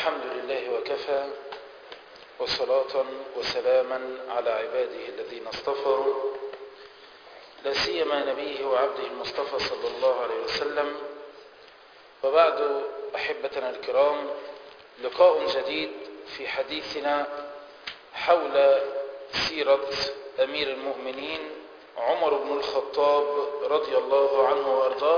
الحمد لله وكفى وصلاة وسلاما على عباده الذين اصطفى لا سيما نبيه وعبده المصطفى صلى الله عليه وسلم وبعد أحبتنا الكرام لقاء جديد في حديثنا حول سيرة أمير المؤمنين عمر بن الخطاب رضي الله عنه وأرضاه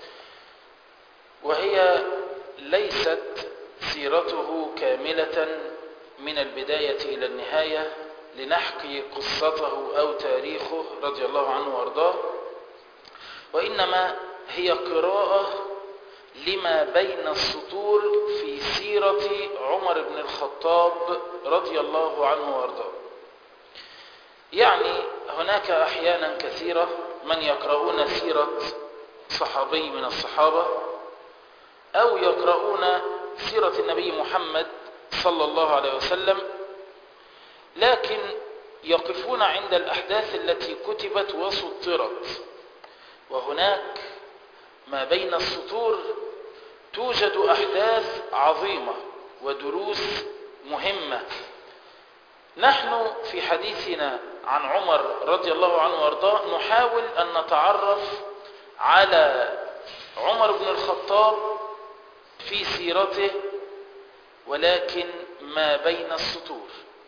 وهي ليست سيرته كاملة من البداية إلى النهاية لنحكي قصته أو تاريخه رضي الله عنه وأرضاه وإنما هي قراءة لما بين السطور في سيرة عمر بن الخطاب رضي الله عنه وأرضاه يعني هناك أحيانا كثيرة من يقرؤون سيرة صحابي من الصحابة أو يقرؤون سيرة النبي محمد صلى الله عليه وسلم لكن يقفون عند الأحداث التي كتبت وسطرت وهناك ما بين السطور توجد أحداث عظيمة ودروس مهمة نحن في حديثنا عن عمر رضي الله عنه وارضاه نحاول أن نتعرف على عمر بن الخطاب في سيرته ولكن ما بين السطور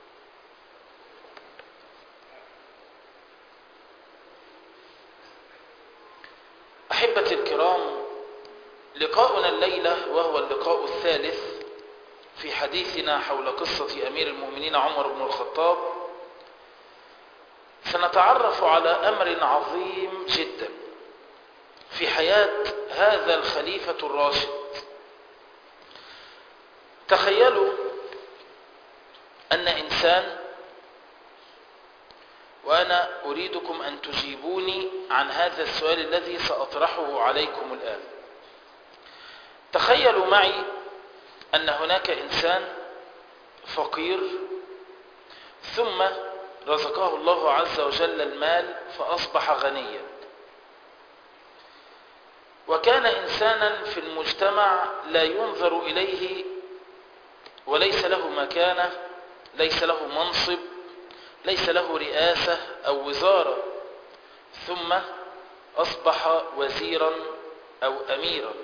أحبتي الكرام لقاؤنا الليلة وهو اللقاء الثالث في حديثنا حول قصة أمير المؤمنين عمر بن الخطاب سنتعرف على أمر عظيم جدا في حياة هذا الخليفة الراشد تخيلوا أن إنسان وأنا أريدكم أن تجيبوني عن هذا السؤال الذي سأطرحه عليكم الآن تخيلوا معي أن هناك إنسان فقير ثم رزقه الله عز وجل المال فأصبح غنيا وكان إنسانا في المجتمع لا ينظر إليه وليس له مكانة ليس له منصب ليس له رئاسة أو وزارة ثم أصبح وزيرا أو أميرا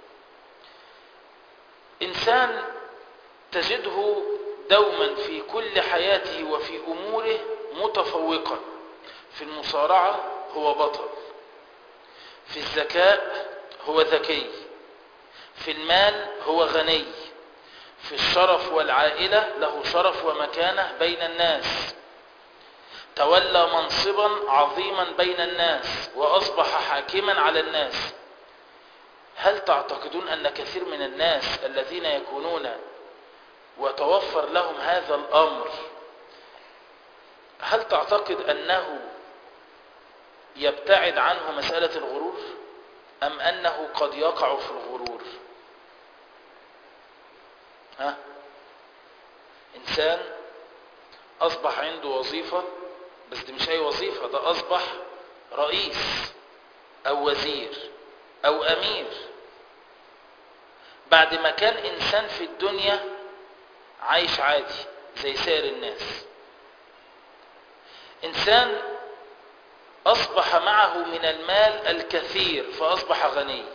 إنسان تجده دوما في كل حياته وفي أموره متفوقا في المصارعة هو بطل في الذكاء هو ذكي في المال هو غني في الشرف والعائلة له شرف ومكانة بين الناس تولى منصبا عظيما بين الناس وأصبح حاكما على الناس هل تعتقدون أن كثير من الناس الذين يكونون وتوفر لهم هذا الأمر هل تعتقد أنه يبتعد عنه مسألة الغرور أم أنه قد يقع في الغرور ها إنسان أصبح عنده وظيفة بس دي مش أي وظيفة ده أصبح رئيس أو وزير أو أمير بعد ما كان إنسان في الدنيا عايش عادي زي سائر الناس إنسان أصبح معه من المال الكثير فأصبح غني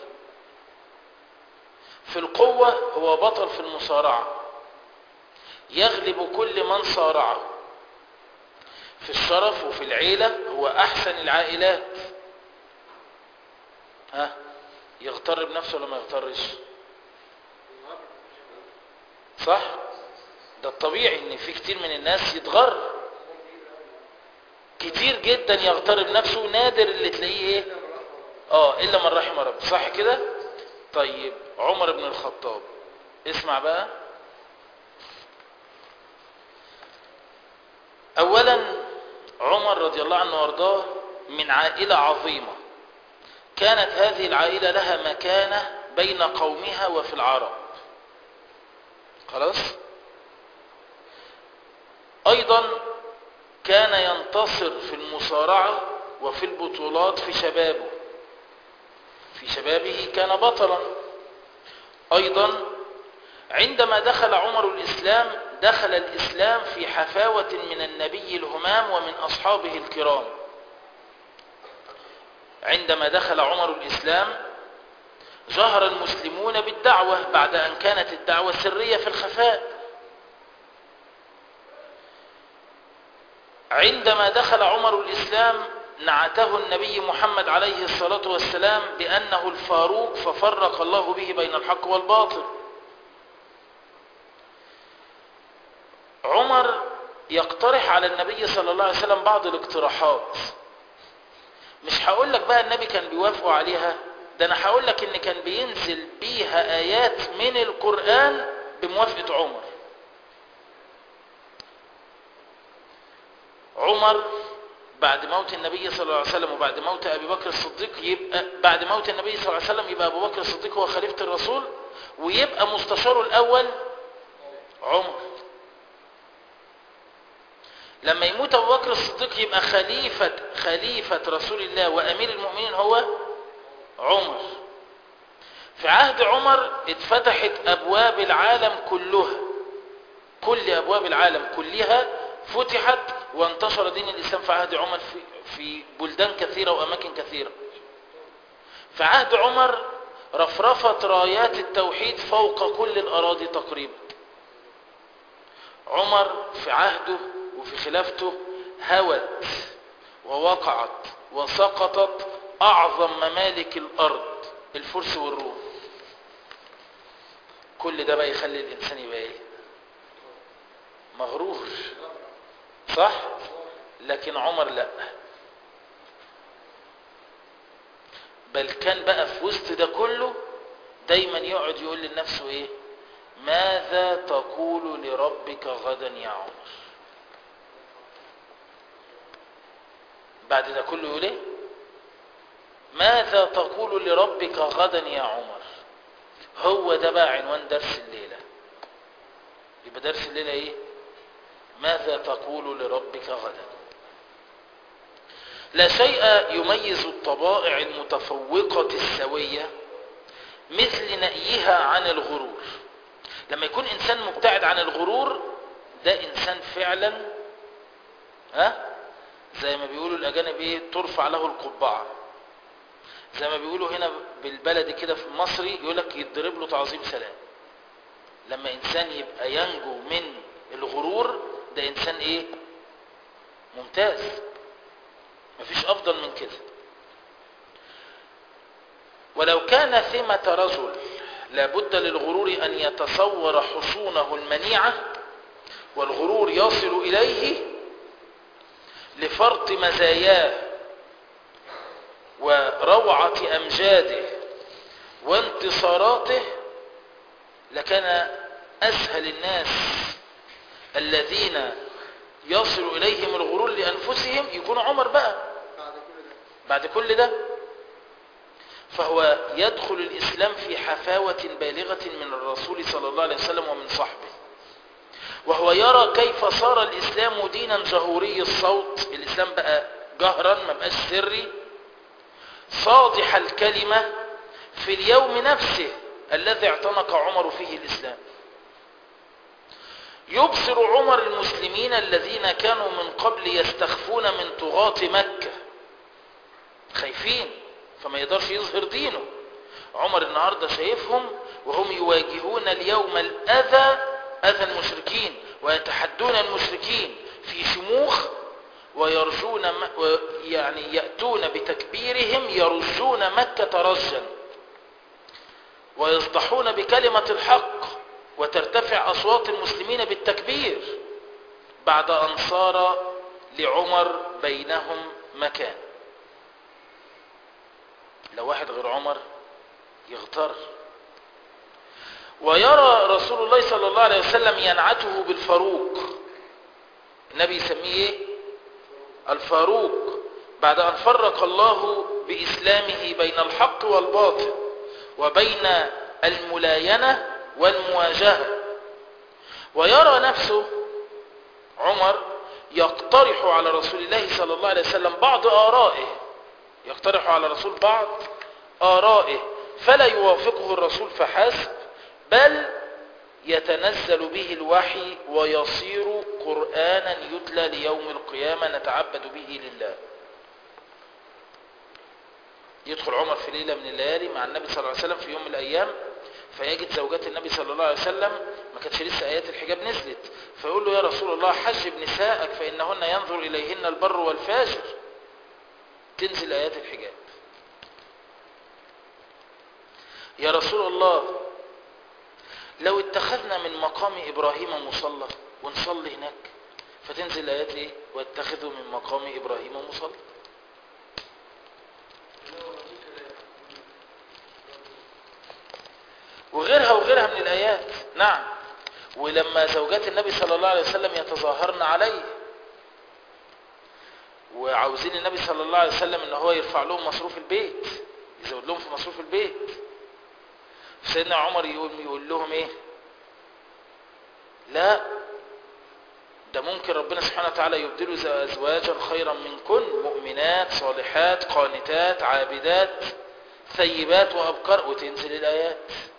في القوة هو بطل في المصارعة يغلب كل من صارعه في الشرف وفي العيلة هو أحسن العائلات ها يغتر بنفسه ولا ما يغترش صح ده الطبيعي ان في كتير من الناس يتغر كتير جدا يغتر بنفسه نادر اللي تلاقيه ايه اه الا من رحم رب صح كده طيب عمر بن الخطاب اسمع بقى اولا عمر رضي الله عنه وارضاه من عائلة عظيمة كانت هذه العائلة لها مكانة بين قومها وفي العرب خلاص ايضا كان ينتصر في المصارعة وفي البطولات في شبابه في شبابه كان بطلا أيضا عندما دخل عمر الإسلام دخل الإسلام في حفاوة من النبي الهمام ومن أصحابه الكرام عندما دخل عمر الإسلام ظهر المسلمون بالدعوة بعد أن كانت الدعوة سرية في الخفاء عندما دخل عمر الإسلام نعته النبي محمد عليه الصلاة والسلام بأنه الفاروق ففرق الله به بين الحق والباطل عمر يقترح على النبي صلى الله عليه وسلم بعض الاقتراحات مش هقول لك بقى النبي كان بيوافقوا عليها ده انا هقول لك ان كان بينزل بيها ايات من القرآن بموافقة عمر عمر بعد موت النبي صلى الله عليه وسلم وبعد موت ابي بكر الصديق يبقى بعد موت النبي صلى الله عليه وسلم يبقى ابو بكر الصديق هو خليفة الرسول ويبقى مستشاره الاول عمر لما يموت ابو بكر الصديق يبقى خليفة خليفة رسول الله وامير المؤمنين هو عمر في عهد عمر اتفتحت ابواب العالم كلها كل ابواب العالم كلها فتحت وانتشر دين الاسلام في عهد عمر في, في بلدان كثيرة واماكن كثيرة في عهد عمر رفرفت رايات التوحيد فوق كل الاراضي تقريبا عمر في عهده وفي خلافته هوت ووقعت وسقطت أعظم ممالك الأرض الفرس والروم كل ده بقى يخلي الإنسان يبقى إيه مغرور صح لكن عمر لا بل كان بقى في وسط ده كله دايما يقعد يقول لنفسه ايه ماذا تقول لربك غدا يا عمر بعد ده كله يقول ايه ماذا تقول لربك غدا يا عمر هو ده بقى عنوان درس الليلة يبقى درس الليلة ايه ماذا تقول لربك غدا لا شيء يميز الطبائع المتفوقة السوية مثل نأيها عن الغرور لما يكون إنسان مبتعد عن الغرور ده إنسان فعلا ها زي ما بيقولوا الأجانب إيه ترفع له القبعة زي ما بيقولوا هنا بالبلد كده في المصري يقول لك يضرب له تعظيم سلام لما إنسان يبقى ينجو من الغرور ده إنسان إيه ممتاز مفيش أفضل من كده ولو كان ثمة رجل لابد للغرور أن يتصور حصونه المنيعة والغرور يصل إليه لفرط مزاياه وروعة أمجاده وانتصاراته لكان أسهل الناس الذين يصل إليهم الغرور لأنفسهم يكون عمر بقى بعد كل ده فهو يدخل الإسلام في حفاوة بالغة من الرسول صلى الله عليه وسلم ومن صحبه وهو يرى كيف صار الإسلام دينا جهوري الصوت الإسلام بقى جهرا ما بقاش سري صادح الكلمة في اليوم نفسه الذي اعتنق عمر فيه الإسلام يبصر عمر المسلمين الذين كانوا من قبل يستخفون من طغاة مكة خايفين فما يقدرش يظهر دينه عمر النهاردة شايفهم وهم يواجهون اليوم الأذى أذى المشركين ويتحدون المشركين في شموخ ويرجون يعني يأتون بتكبيرهم يرجون مكة رجا ويصدحون بكلمة الحق وترتفع أصوات المسلمين بالتكبير بعد أن صار لعمر بينهم مكان لو واحد غير عمر يغتر ويرى رسول الله صلى الله عليه وسلم ينعته بالفاروق النبي يسميه ايه الفاروق بعد أن فرق الله بإسلامه بين الحق والباطل وبين الملاينة والمواجهة ويرى نفسه عمر يقترح على رسول الله صلى الله عليه وسلم بعض آرائه يقترح على الرسول بعض آرائه فلا يوافقه الرسول فحسب بل يتنزل به الوحي ويصير قرآنا يتلى ليوم القيامة نتعبد به لله يدخل عمر في ليلة من الليالي مع النبي صلى الله عليه وسلم في يوم من الأيام فيجد زوجات النبي صلى الله عليه وسلم ما كانتش لسه آيات الحجاب نزلت فيقول له يا رسول الله حجب نساءك فإنهن ينظر إليهن البر والفاجر تنزل آيات الحجاب يا رسول الله لو اتخذنا من مقام إبراهيم مصلى ونصلي هناك فتنزل آيات إيه واتخذوا من مقام إبراهيم مصلى وغيرها وغيرها من الآيات نعم ولما زوجات النبي صلى الله عليه وسلم يتظاهرن عليه وعاوزين النبي صلى الله عليه وسلم ان هو يرفع لهم مصروف البيت يزود لهم في مصروف البيت سيدنا عمر يقول, يقول لهم ايه لا ده ممكن ربنا سبحانه وتعالى يبدله ازواجا خيرا منكن مؤمنات صالحات قانتات عابدات ثيبات وابكار وتنزل الايات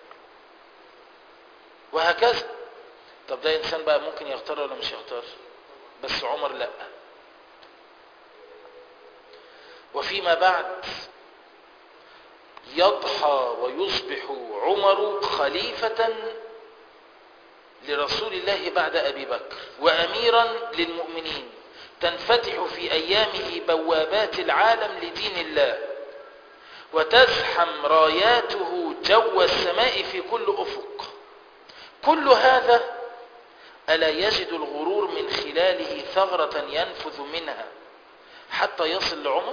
وهكذا طب ده انسان بقى ممكن يختار ولا مش يختار بس عمر لا وفيما بعد يضحى ويصبح عمر خليفة لرسول الله بعد أبي بكر وأميرا للمؤمنين تنفتح في أيامه بوابات العالم لدين الله وتزحم راياته جو السماء في كل أفق كل هذا ألا يجد الغرور من خلاله ثغرة ينفذ منها حتى يصل لعمر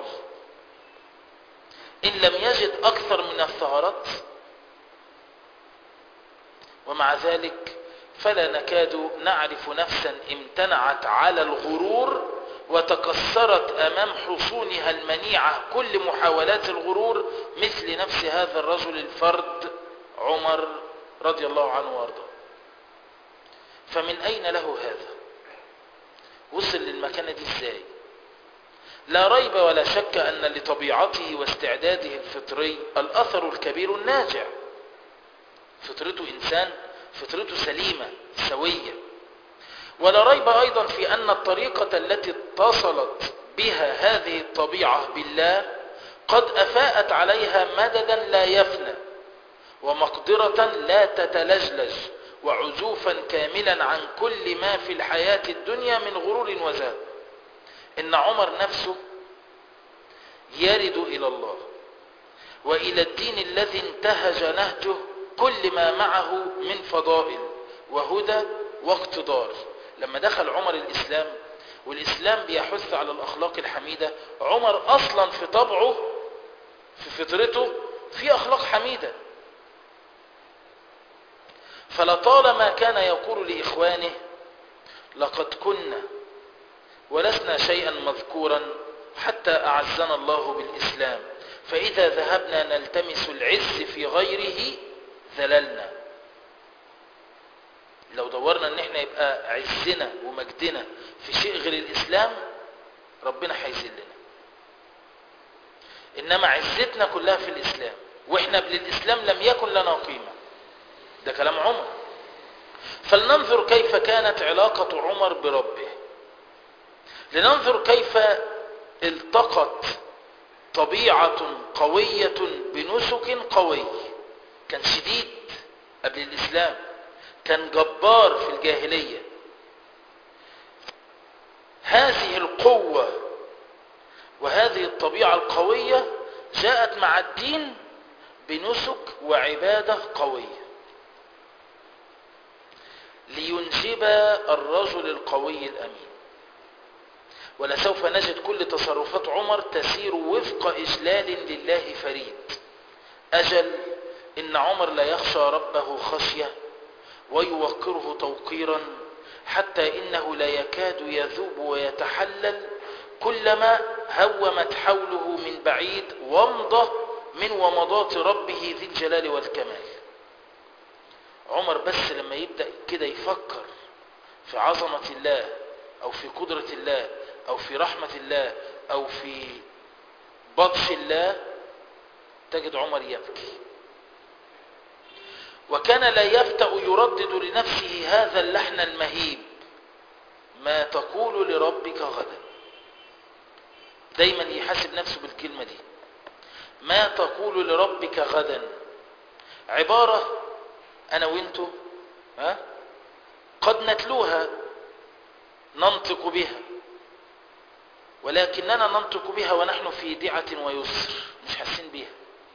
إن لم يجد أكثر من الثغرات ومع ذلك فلا نكاد نعرف نفسا امتنعت على الغرور وتكسرت أمام حصونها المنيعة كل محاولات الغرور مثل نفس هذا الرجل الفرد عمر رضي الله عنه وارضاه فمن أين له هذا وصل للمكانة دي ازاي لا ريب ولا شك أن لطبيعته واستعداده الفطري الأثر الكبير الناجع فطرته إنسان فطرته سليمة سوية ولا ريب أيضا في أن الطريقة التي اتصلت بها هذه الطبيعة بالله قد أفاءت عليها مددا لا يفنى ومقدرة لا تتلجلج وعزوفا كاملا عن كل ما في الحياة الدنيا من غرور وزاد إن عمر نفسه يرد إلى الله وإلى الدين الذي انتهج نهجه كل ما معه من فضائل وهدى واقتدار لما دخل عمر الإسلام والإسلام بيحث على الأخلاق الحميدة عمر أصلا في طبعه في فطرته في أخلاق حميدة فلطالما كان يقول لإخوانه لقد كنا ولسنا شيئا مذكورا حتى أعزنا الله بالإسلام فإذا ذهبنا نلتمس العز في غيره ذللنا لو دورنا ان احنا يبقى عزنا ومجدنا في شيء غير الإسلام ربنا هيذلنا إنما عزتنا كلها في الإسلام وإحنا بالإسلام لم يكن لنا قيمة ده كلام عمر فلننظر كيف كانت علاقة عمر بربه لننظر كيف التقت طبيعة قوية بنسك قوي كان شديد قبل الإسلام كان جبار في الجاهلية هذه القوة وهذه الطبيعة القوية جاءت مع الدين بنسك وعبادة قوية لينجب الرجل القوي الأمين ولسوف نجد كل تصرفات عمر تسير وفق إجلال لله فريد أجل إن عمر لا يخشى ربه خشية ويوقره توقيرا حتى إنه لا يكاد يذوب ويتحلل كلما هومت حوله من بعيد ومضة من ومضات ربه ذي الجلال والكمال عمر بس لما يبدأ كده يفكر في عظمة الله أو في قدرة الله أو في رحمة الله أو في بطش الله تجد عمر يبكي وكان لا يفتأ يردد لنفسه هذا اللحن المهيب ما تقول لربك غدا دايما يحاسب نفسه بالكلمة دي ما تقول لربك غدا عبارة أنا وإنتو ها قد نتلوها ننطق بها ولكننا ننطق بها ونحن في دعة ويسر مش حاسين بها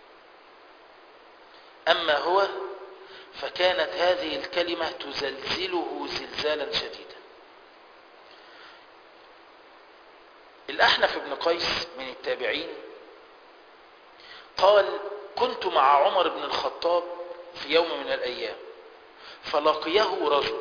أما هو فكانت هذه الكلمة تزلزله زلزالا شديدا الأحنف بن قيس من التابعين قال كنت مع عمر بن الخطاب في يوم من الأيام فلقيه رجل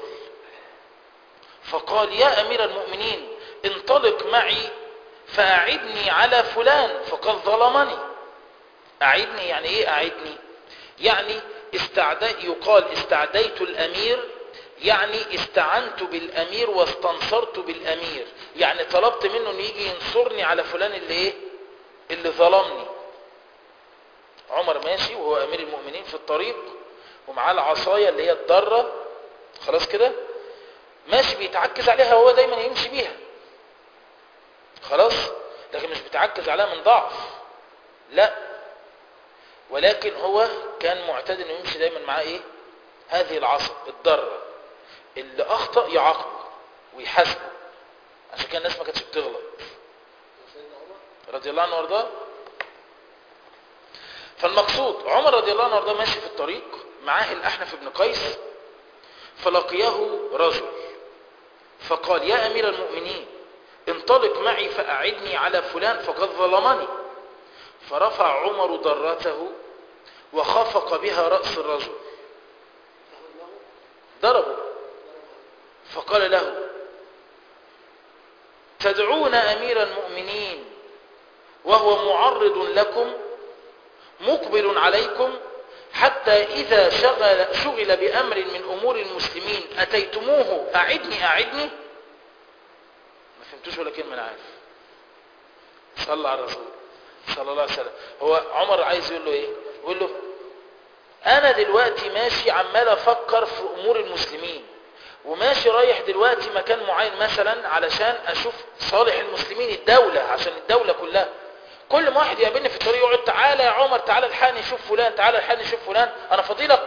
فقال يا أمير المؤمنين انطلق معي فأعدني على فلان فقد ظلمني أعدني يعني إيه أعدني يعني استعدى يقال استعديت الأمير يعني استعنت بالأمير واستنصرت بالأمير يعني طلبت منه أن يجي ينصرني على فلان اللي إيه اللي ظلمني عمر ماشي وهو أمير المؤمنين في الطريق ومعاه العصاية اللي هي الضرة خلاص كده ماشي بيتعكز عليها وهو دايما يمشي بيها خلاص لكن مش بيتعكز عليها من ضعف لا ولكن هو كان معتاد انه يمشي دايما معاه ايه هذه العصا الضرة اللي اخطأ يعاقبه ويحاسبه عشان كده الناس ما كانتش بتغلط رضي الله عنه وارضاه فالمقصود عمر رضي الله عنه وارضاه ماشي في الطريق معاه الاحنف بن قيس فلقيه رجل فقال يا امير المؤمنين انطلق معي فأعدني على فلان فقد ظلمني فرفع عمر ضرته وخفق بها رأس الرجل ضربه فقال له تدعون أمير المؤمنين وهو معرض لكم مقبل عليكم حتى إذا شغل, شغل بأمر من أمور المسلمين أتيتموه أعدني أعدني ما فهمتوش ولا كلمة أنا عارف صلى على الرسول صلى الله عليه وسلم هو عمر عايز يقول له ايه يقول له انا دلوقتي ماشي عمال افكر في امور المسلمين وماشي رايح دلوقتي مكان معين مثلا علشان اشوف صالح المسلمين الدولة عشان الدولة كلها كل ما واحد يقابلني في الطريق يقعد تعالى يا عمر تعالى الحقني شوف فلان تعالى الحقني شوف فلان انا فضيلك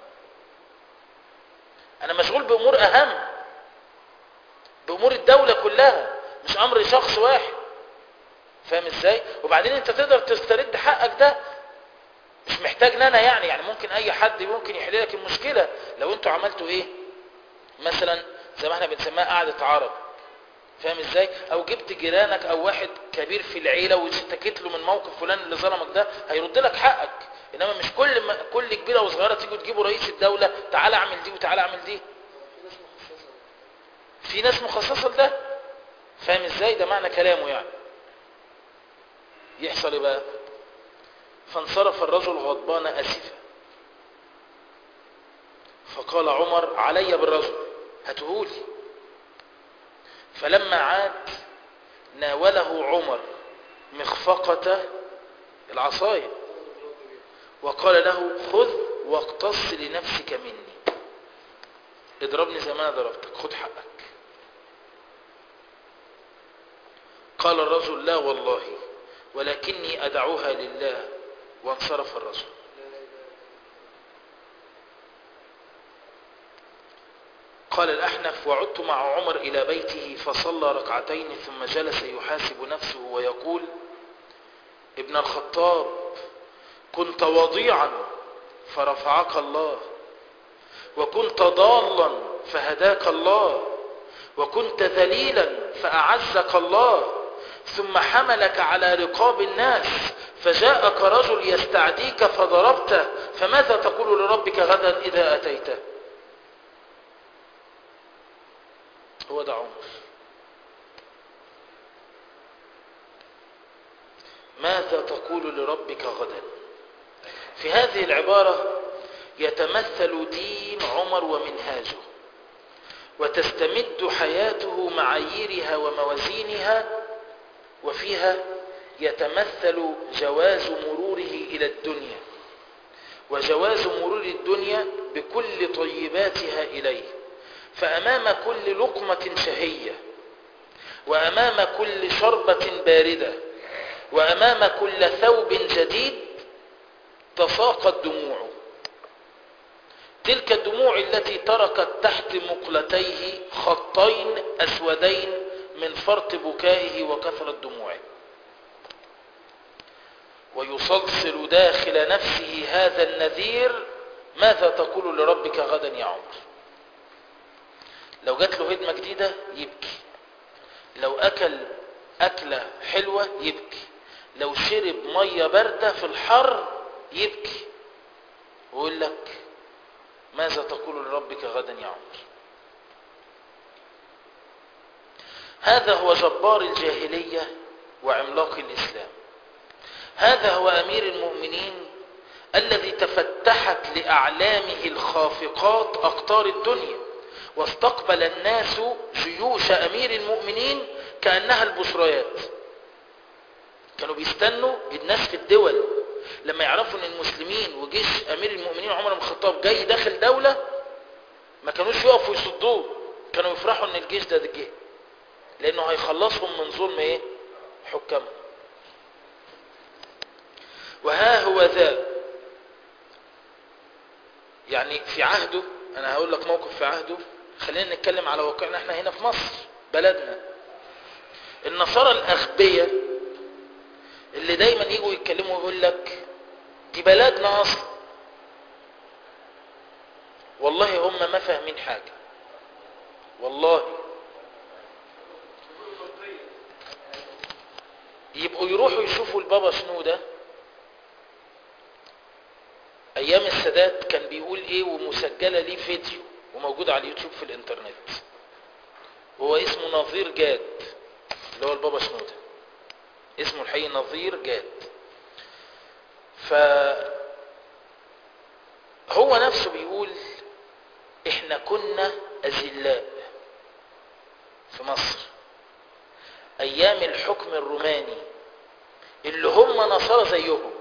انا مشغول بامور اهم بامور الدولة كلها مش امر شخص واحد فاهم ازاي وبعدين انت تقدر تسترد حقك ده مش محتاج ان انا يعني يعني ممكن اي حد ممكن يحل لك المشكلة لو انتوا عملتوا ايه مثلا زي ما احنا بنسميها قعدة عرب فاهم ازاي او جبت جيرانك او واحد كبير في العيلة واشتكيت له من موقف فلان اللي ظلمك ده هيرد لك حقك انما مش كل ما كل كبيرة وصغيرة تيجوا تجيبوا رئيس الدولة تعالى اعمل دي وتعالى اعمل دي في ناس مخصصة لده فاهم ازاي ده معنى كلامه يعني يحصل ايه بقى فانصرف الرجل غضبان اسفا فقال عمر علي بالرجل هاتهولي فلما عاد ناوله عمر مخفقة العصاية وقال له خذ واقتص لنفسك مني اضربني زي ما انا ضربتك خذ حقك قال الرجل لا والله ولكني أدعوها لله وانصرف الرجل قال الأحنف وعدت مع عمر إلى بيته فصلى ركعتين ثم جلس يحاسب نفسه ويقول ابن الخطاب كنت وضيعا فرفعك الله وكنت ضالا فهداك الله وكنت ذليلا فأعزك الله ثم حملك على رقاب الناس فجاءك رجل يستعديك فضربته فماذا تقول لربك غدا إذا أتيته هو ده عمر ماذا تقول لربك غدا في هذه العبارة يتمثل دين عمر ومنهاجه وتستمد حياته معاييرها وموازينها وفيها يتمثل جواز مروره إلى الدنيا وجواز مرور الدنيا بكل طيباتها إليه فأمام كل لقمة شهية وأمام كل شربة باردة وأمام كل ثوب جديد تساقط دموعه تلك الدموع التي تركت تحت مقلتيه خطين أسودين من فرط بكائه وكثرة دموعه ويصلصل داخل نفسه هذا النذير ماذا تقول لربك غدا يا عمر لو جات له هدمة جديدة يبكي لو أكل أكلة حلوة يبكي لو شرب مية باردة في الحر يبكي ويقول لك ماذا تقول لربك غدا يا عمر هذا هو جبار الجاهلية وعملاق الإسلام هذا هو أمير المؤمنين الذي تفتحت لأعلامه الخافقات أقطار الدنيا واستقبل الناس جيوش أمير المؤمنين كأنها البشريات كانوا بيستنوا الناس في الدول لما يعرفوا ان المسلمين وجيش امير المؤمنين عمر بن الخطاب جاي داخل دولة ما كانوش يقفوا يصدوه كانوا يفرحوا ان الجيش ده جه لانه هيخلصهم من ظلم ايه حكامهم وها هو ذا يعني في عهده انا هقول لك موقف في عهده خلينا نتكلم على واقعنا احنا هنا في مصر بلدنا النصارى الاغبياء اللي دايما يجوا يتكلموا ويقول لك دي بلدنا اصلا والله هم ما فاهمين حاجة والله يبقوا يروحوا يشوفوا البابا شنو ده ايام السادات كان بيقول ايه ومسجلة ليه فيديو وموجود على اليوتيوب في الانترنت هو اسمه نظير جاد اللي هو البابا شنو ده اسمه الحقيقي نظير جاد ف هو نفسه بيقول احنا كنا اذلاء في مصر ايام الحكم الروماني اللي هم نصارى زيهم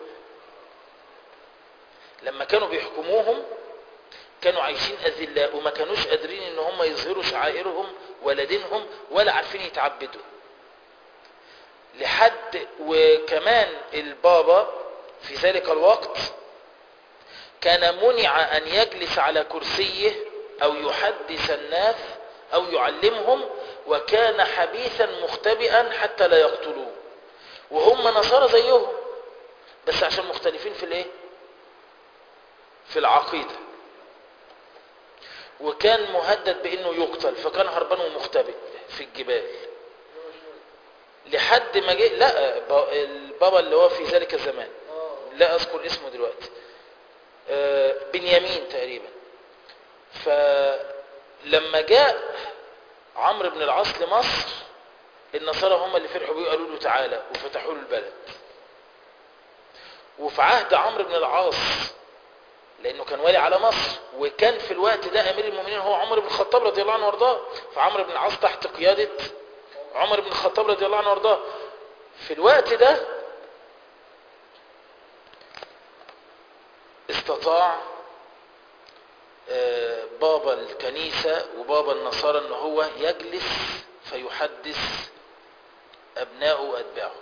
لما كانوا بيحكموهم كانوا عايشين اذلاء وما كانوش قادرين ان هم يظهروا شعائرهم ولا دينهم ولا عارفين يتعبدوا لحد وكمان البابا في ذلك الوقت كان منع أن يجلس على كرسيه أو يحدث الناس أو يعلمهم وكان حبيثا مختبئا حتى لا يقتلوه وهم نصارى زيهم بس عشان مختلفين في الايه في العقيدة وكان مهدد بانه يقتل فكان هربان ومختبئ في الجبال لحد ما جه لا البابا اللي هو في ذلك الزمان لا اذكر اسمه دلوقتي بنيامين تقريبا فلما جاء عمرو بن العاص لمصر النصارى هم اللي فرحوا بيه قالوا له تعالى وفتحوا له البلد وفي عهد عمرو بن العاص لانه كان والي على مصر وكان في الوقت ده امير المؤمنين هو عمر بن الخطاب رضي الله عنه وارضاه فعمرو بن العاص تحت قياده عمر بن الخطاب رضي الله عنه وارضاه في الوقت ده استطاع بابا الكنيسة وبابا النصارى ان هو يجلس فيحدث ابنائه واتباعه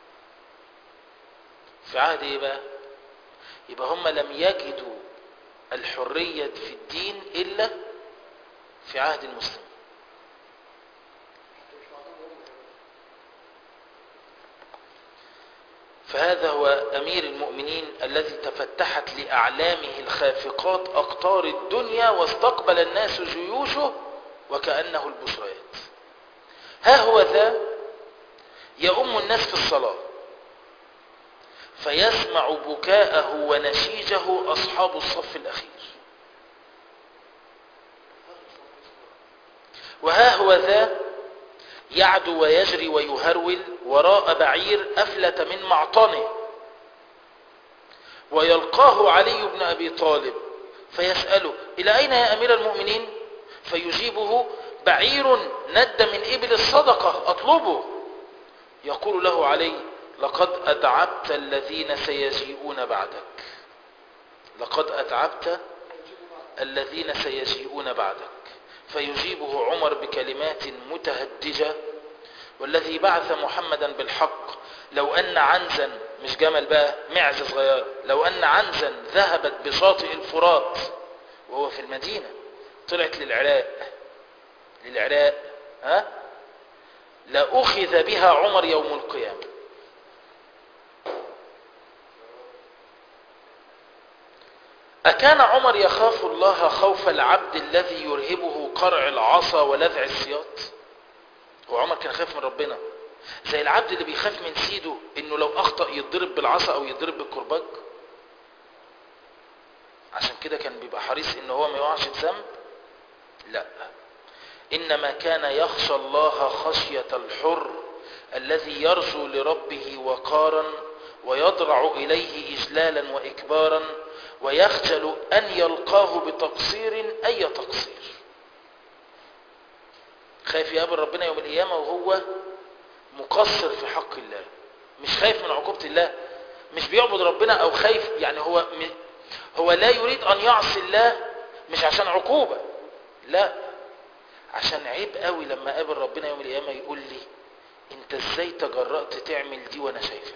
في عهد ايه بقى يبقى هم لم يجدوا الحرية في الدين الا في عهد المسلمين فهذا هو أمير المؤمنين الذي تفتحت لأعلامه الخافقات أقطار الدنيا واستقبل الناس جيوشه وكأنه البشريات ها هو ذا يؤم الناس في الصلاة فيسمع بكاءه ونشيجه أصحاب الصف الأخير وها هو ذا يعدو ويجري ويهرول وراء بعير أفلت من معطنه ويلقاه علي بن أبي طالب فيسأله إلى أين يا أمير المؤمنين فيجيبه بعير ند من إبل الصدقة أطلبه يقول له علي لقد أدعبت الذين سيجيئون بعدك لقد أتعبت الذين سيجيئون بعدك فيجيبه عمر بكلمات متهدجة والذي بعث محمدا بالحق لو أن عنزا مش جمل بقى معزة صغيرة لو أن عنزا ذهبت بشاطئ الفرات وهو في المدينة طلعت للعراق للعراق ها لأخذ بها عمر يوم القيامة أكان عمر يخاف الله خوف العبد الذي يرهبه قرع العصا ولذع السياط هو عمر كان خايف من ربنا زي العبد اللي بيخاف من سيده انه لو اخطأ يتضرب بالعصا او يتضرب بالكرباج عشان كده كان بيبقى حريص ان هو ما يقعش في ذنب لا انما كان يخشى الله خشية الحر الذي يرجو لربه وقارا ويضرع اليه اجلالا واكبارا ويخجل ان يلقاه بتقصير اي تقصير خايف يقابل ربنا يوم القيامة وهو مقصر في حق الله مش خايف من عقوبة الله مش بيعبد ربنا او خايف يعني هو هو لا يريد ان يعصي الله مش عشان عقوبة لا عشان عيب قوي لما قابل ربنا يوم القيامة يقول لي انت ازاي تجرأت تعمل دي وانا شايفك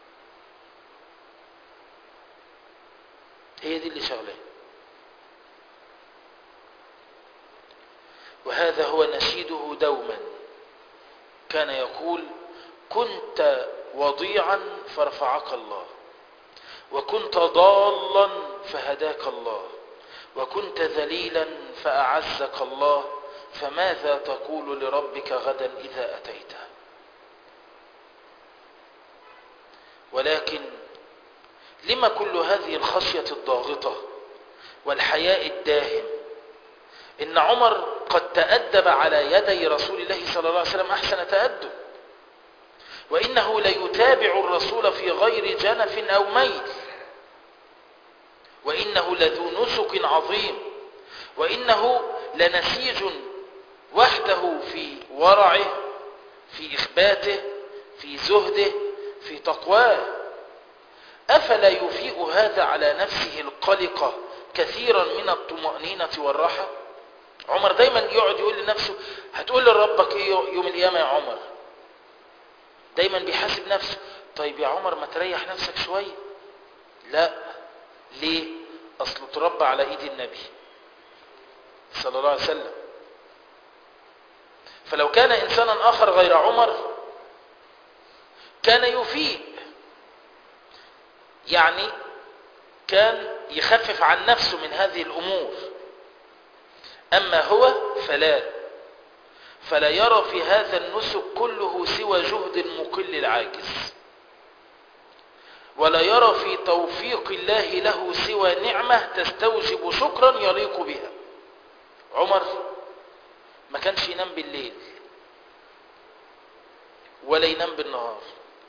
هي دي اللي شغلاه وهذا هو نشيده دوما كان يقول كنت وضيعا فرفعك الله وكنت ضالا فهداك الله وكنت ذليلا فأعزك الله فماذا تقول لربك غدا إذا أتيته ولكن لما كل هذه الخشية الضاغطة والحياء الداهم إن عمر قد تأدب على يدي رسول الله صلى الله عليه وسلم أحسن تأدب وإنه ليتابع الرسول في غير جنف أو ميل وإنه لذو نسك عظيم وإنه لنسيج وحده في ورعه في إخباته في زهده في تقواه أفلا يفيء هذا على نفسه القلقة كثيرا من الطمأنينة والراحة عمر دايما يقعد يقول لنفسه هتقول لربك ايه يوم القيامة يا عمر دايما بيحاسب نفسه طيب يا عمر ما تريح نفسك شوية لا ليه اصله تربى على ايد النبي صلى الله عليه وسلم فلو كان انسانا اخر غير عمر كان يفيق يعني كان يخفف عن نفسه من هذه الامور اما هو فلا فلا يرى في هذا النسك كله سوى جهد مقل العاجز ولا يرى في توفيق الله له سوى نعمة تستوجب شكرا يليق بها عمر ما كانش ينام بالليل ولا ينام بالنهار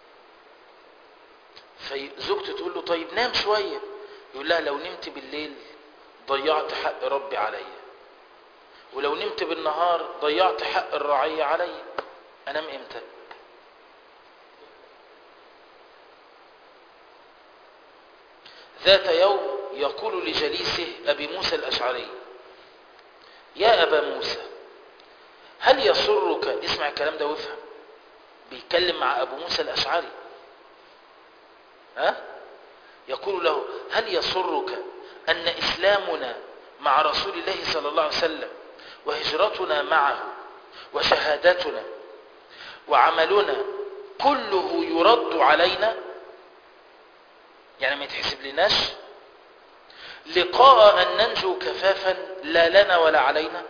فزوجته تقول له طيب نام شوية يقول لها لو نمت بالليل ضيعت حق ربي عليا ولو نمت بالنهار ضيعت حق الرعية عليا انام امتى ذات يوم يقول لجليسه ابي موسى الاشعري يا ابا موسى هل يسرك اسمع الكلام ده وافهم بيتكلم مع ابو موسى الاشعري ها يقول له هل يسرك ان اسلامنا مع رسول الله صلى الله عليه وسلم وهجرتنا معه وشهادتنا وعملنا كله يرد علينا يعني ما يتحسب لناش لقاء أن ننجو كفافا لا لنا ولا علينا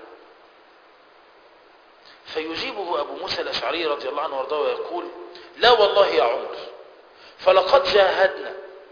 فيجيبه أبو موسى الأشعري رضي الله عنه وارضاه ويقول لا والله يا عمر فلقد جاهدنا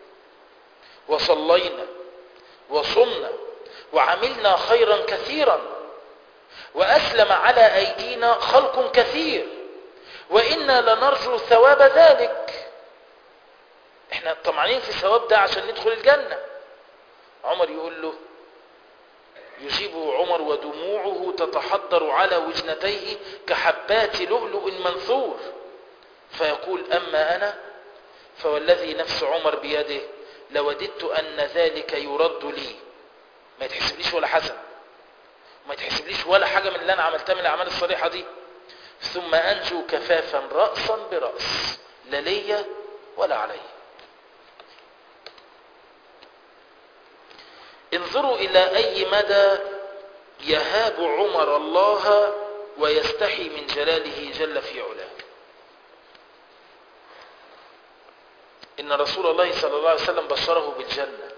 وصلينا وصمنا وعملنا خيرا كثيرا وأسلم على أيدينا خلق كثير وإنا لنرجو ثواب ذلك احنا طمعانين في الثواب ده عشان ندخل الجنة عمر يقول له يجيبه عمر ودموعه تتحضر على وجنتيه كحبات لؤلؤ منثور فيقول أما أنا فوالذي نفس عمر بيده لوددت أن ذلك يرد لي ما يتحسبليش ولا حسن ما يتحسبليش ولا حاجة من اللي أنا عملتها من الأعمال الصالحة دي ثم أنجو كفافا رأسا برأس لا ليا ولا علي انظروا إلى أي مدى يهاب عمر الله ويستحي من جلاله جل في علاه إن رسول الله صلى الله عليه وسلم بشره بالجنة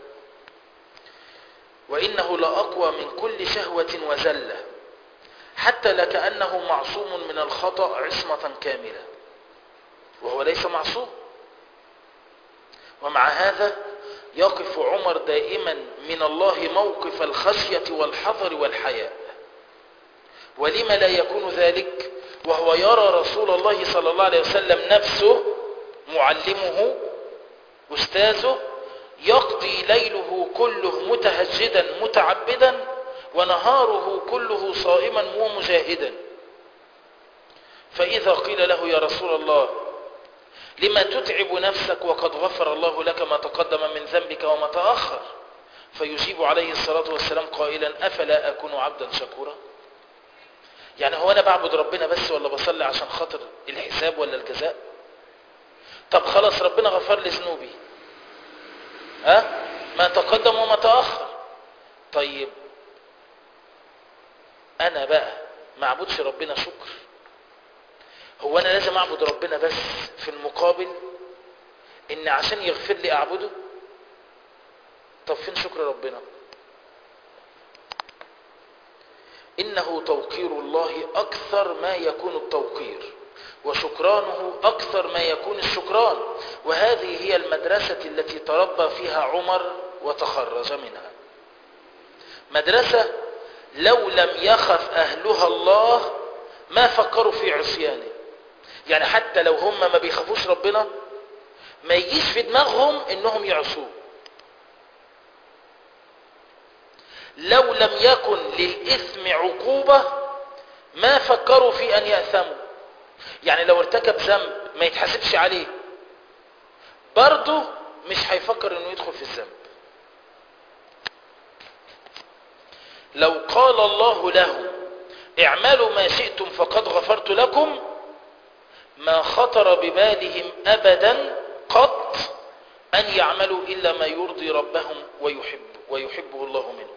وإنه لأقوى من كل شهوة وزلة حتى لكأنه معصوم من الخطأ عصمة كاملة وهو ليس معصوم ومع هذا يقف عمر دائما من الله موقف الخشية والحذر والحياء ولم لا يكون ذلك وهو يرى رسول الله صلى الله عليه وسلم نفسه معلمه أستاذه يقضي ليله كله متهجدا متعبدا ونهاره كله صائما ومجاهدا فإذا قيل له يا رسول الله لما تتعب نفسك وقد غفر الله لك ما تقدم من ذنبك وما تأخر فيجيب عليه الصلاة والسلام قائلا أفلا أكون عبدا شكورا يعني هو أنا بعبد ربنا بس ولا بصلي عشان خاطر الحساب ولا الجزاء طب خلاص ربنا غفر لي ذنوبي ها أه؟ ما تقدم وما تأخر طيب أنا بقى ما اعبدش ربنا شكر هو أنا لازم أعبد ربنا بس في المقابل إن عشان يغفر لي أعبده طب فين شكر ربنا إنه توقير الله أكثر ما يكون التوقير وشكرانه أكثر ما يكون الشكران وهذه هي المدرسة التي تربى فيها عمر وتخرج منها مدرسة لو لم يخف أهلها الله ما فكروا في عصيانه يعني حتى لو هم ما بيخافوش ربنا ما يجيش في دماغهم انهم يعصوه لو لم يكن للإثم عقوبة ما فكروا في أن يأثموا يعني لو ارتكب ذنب ما يتحاسبش عليه برضه مش هيفكر انه يدخل في الذنب لو قال الله لهم اعملوا ما شئتم فقد غفرت لكم ما خطر ببالهم ابدا قط ان يعملوا الا ما يرضي ربهم ويحب ويحبه الله منهم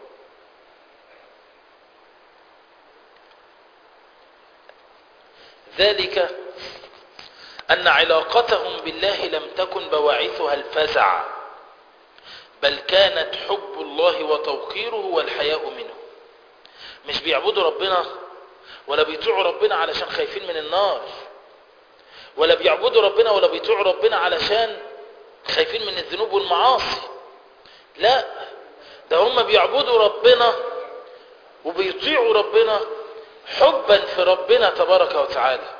ذلك أن علاقتهم بالله لم تكن بواعثها الفزع بل كانت حب الله وتوقيره والحياء منه مش بيعبدوا ربنا ولا بيطيعوا ربنا علشان خايفين من النار ولا بيعبدوا ربنا ولا بيطيعوا ربنا علشان خايفين من الذنوب والمعاصي لا ده هم بيعبدوا ربنا وبيطيعوا ربنا حبا في ربنا تبارك وتعالى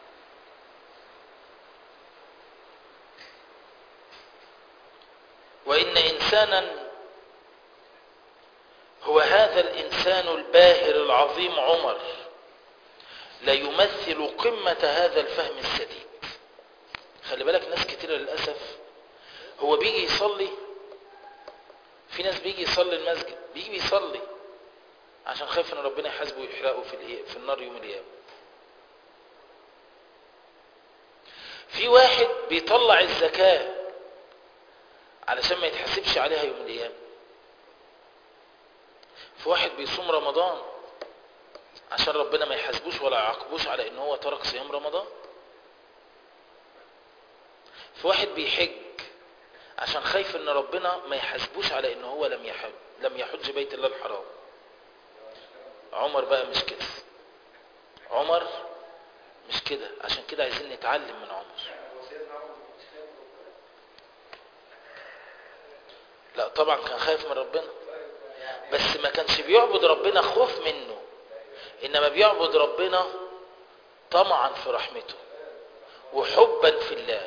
وإن إنسانا هو هذا الإنسان الباهر العظيم عمر لا يمثل قمة هذا الفهم السديد خلي بالك ناس كتير للأسف هو بيجي يصلي في ناس بيجي يصلي المسجد بيجي بيصلي عشان خايف ان ربنا يحاسبه ويحرقه في في النار يوم القيامه في واحد بيطلع الزكاه علشان ما يتحاسبش عليها يوم القيامه في واحد بيصوم رمضان عشان ربنا ما يحاسبوش ولا يعاقبوش على ان هو ترك صيام رمضان في واحد بيحج عشان خايف ان ربنا ما يحاسبوش على ان هو لم يحج لم يحج بيت الله الحرام عمر بقى مش كده عمر مش كده عشان كده عايزين نتعلم من عمر لا طبعا كان خايف من ربنا بس ما كانش بيعبد ربنا خوف منه انما بيعبد ربنا طمعا في رحمته وحبا في الله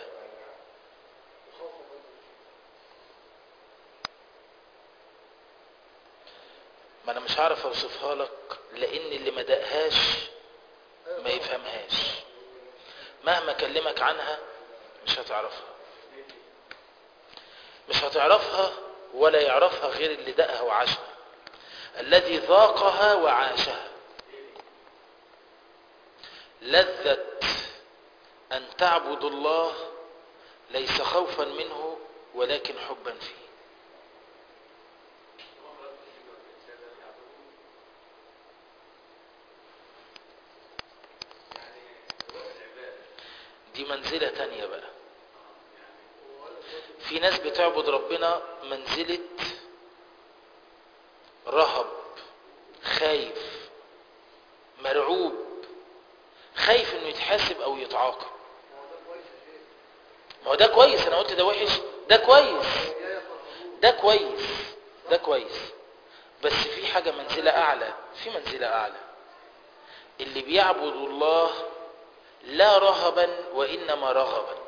ما انا مش هعرف اوصفها لك لان اللي ما دقهاش ما يفهمهاش مهما اكلمك عنها مش هتعرفها مش هتعرفها ولا يعرفها غير اللي دقها وعاشها الذي ذاقها وعاشها لذة أن تعبد الله ليس خوفا منه ولكن حبا فيه دي منزلة تانية بقى في ناس بتعبد ربنا منزلة رهب خايف مرعوب خايف انه يتحاسب او يتعاقب ما هو ده كويس انا قلت ده وحش ده كويس ده كويس ده كويس بس في حاجة منزلة اعلى في منزلة اعلى اللي بيعبد الله لا رهبا وانما رغبا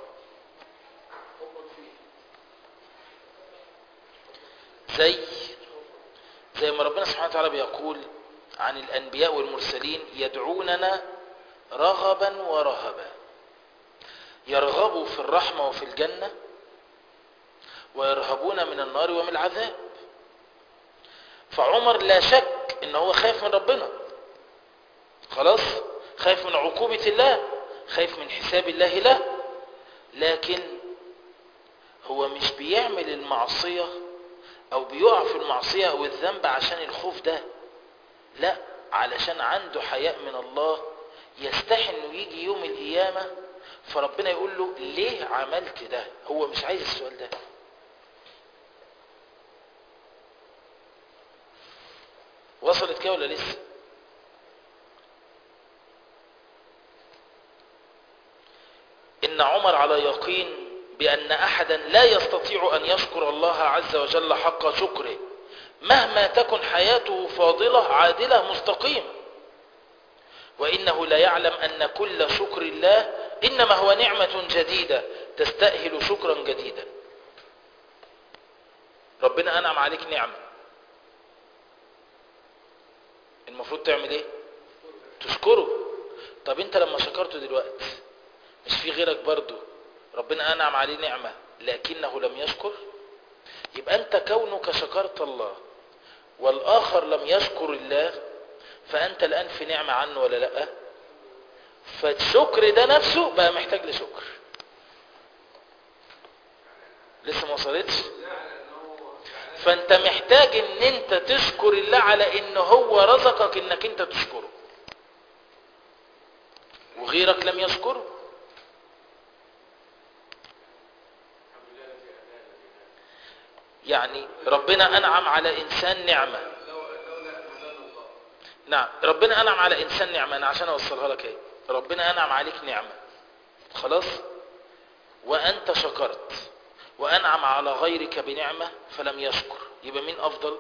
زي زي ما ربنا سبحانه وتعالى بيقول عن الأنبياء والمرسلين يدعوننا رغبا ورهبا يرغبوا في الرحمة وفي الجنة ويرهبون من النار ومن العذاب فعمر لا شك ان هو خايف من ربنا خلاص خايف من عقوبة الله خايف من حساب الله له لكن هو مش بيعمل المعصية او بيقع في المعصية او الذنب عشان الخوف ده لا علشان عنده حياء من الله يستحي انه يجي يوم القيامة فربنا يقول له ليه عملت ده هو مش عايز السؤال ده وصلت كده ولا لسه ان عمر على يقين بأن أحدا لا يستطيع أن يشكر الله عز وجل حق شكره مهما تكن حياته فاضلة عادلة مستقيمة وإنه لا يعلم أن كل شكر الله إنما هو نعمة جديدة تستأهل شكرا جديدا ربنا أنعم عليك نعمة المفروض تعمل ايه تشكره طب انت لما شكرته دلوقتي مش في غيرك برضه ربنا أنعم عليه نعمة لكنه لم يشكر يبقى أنت كونك شكرت الله والآخر لم يشكر الله فأنت الآن في نعمة عنه ولا لا فالشكر ده نفسه بقى محتاج لشكر لسه ما وصلتش فانت محتاج ان انت تشكر الله على ان هو رزقك انك انت تشكره وغيرك لم يشكره يعني ربنا أنعم على إنسان نعمة نعم ربنا أنعم على إنسان نعمة أنا عشان أوصلها لك ايه ربنا أنعم عليك نعمة خلاص وأنت شكرت وأنعم على غيرك بنعمة فلم يشكر يبقى مين أفضل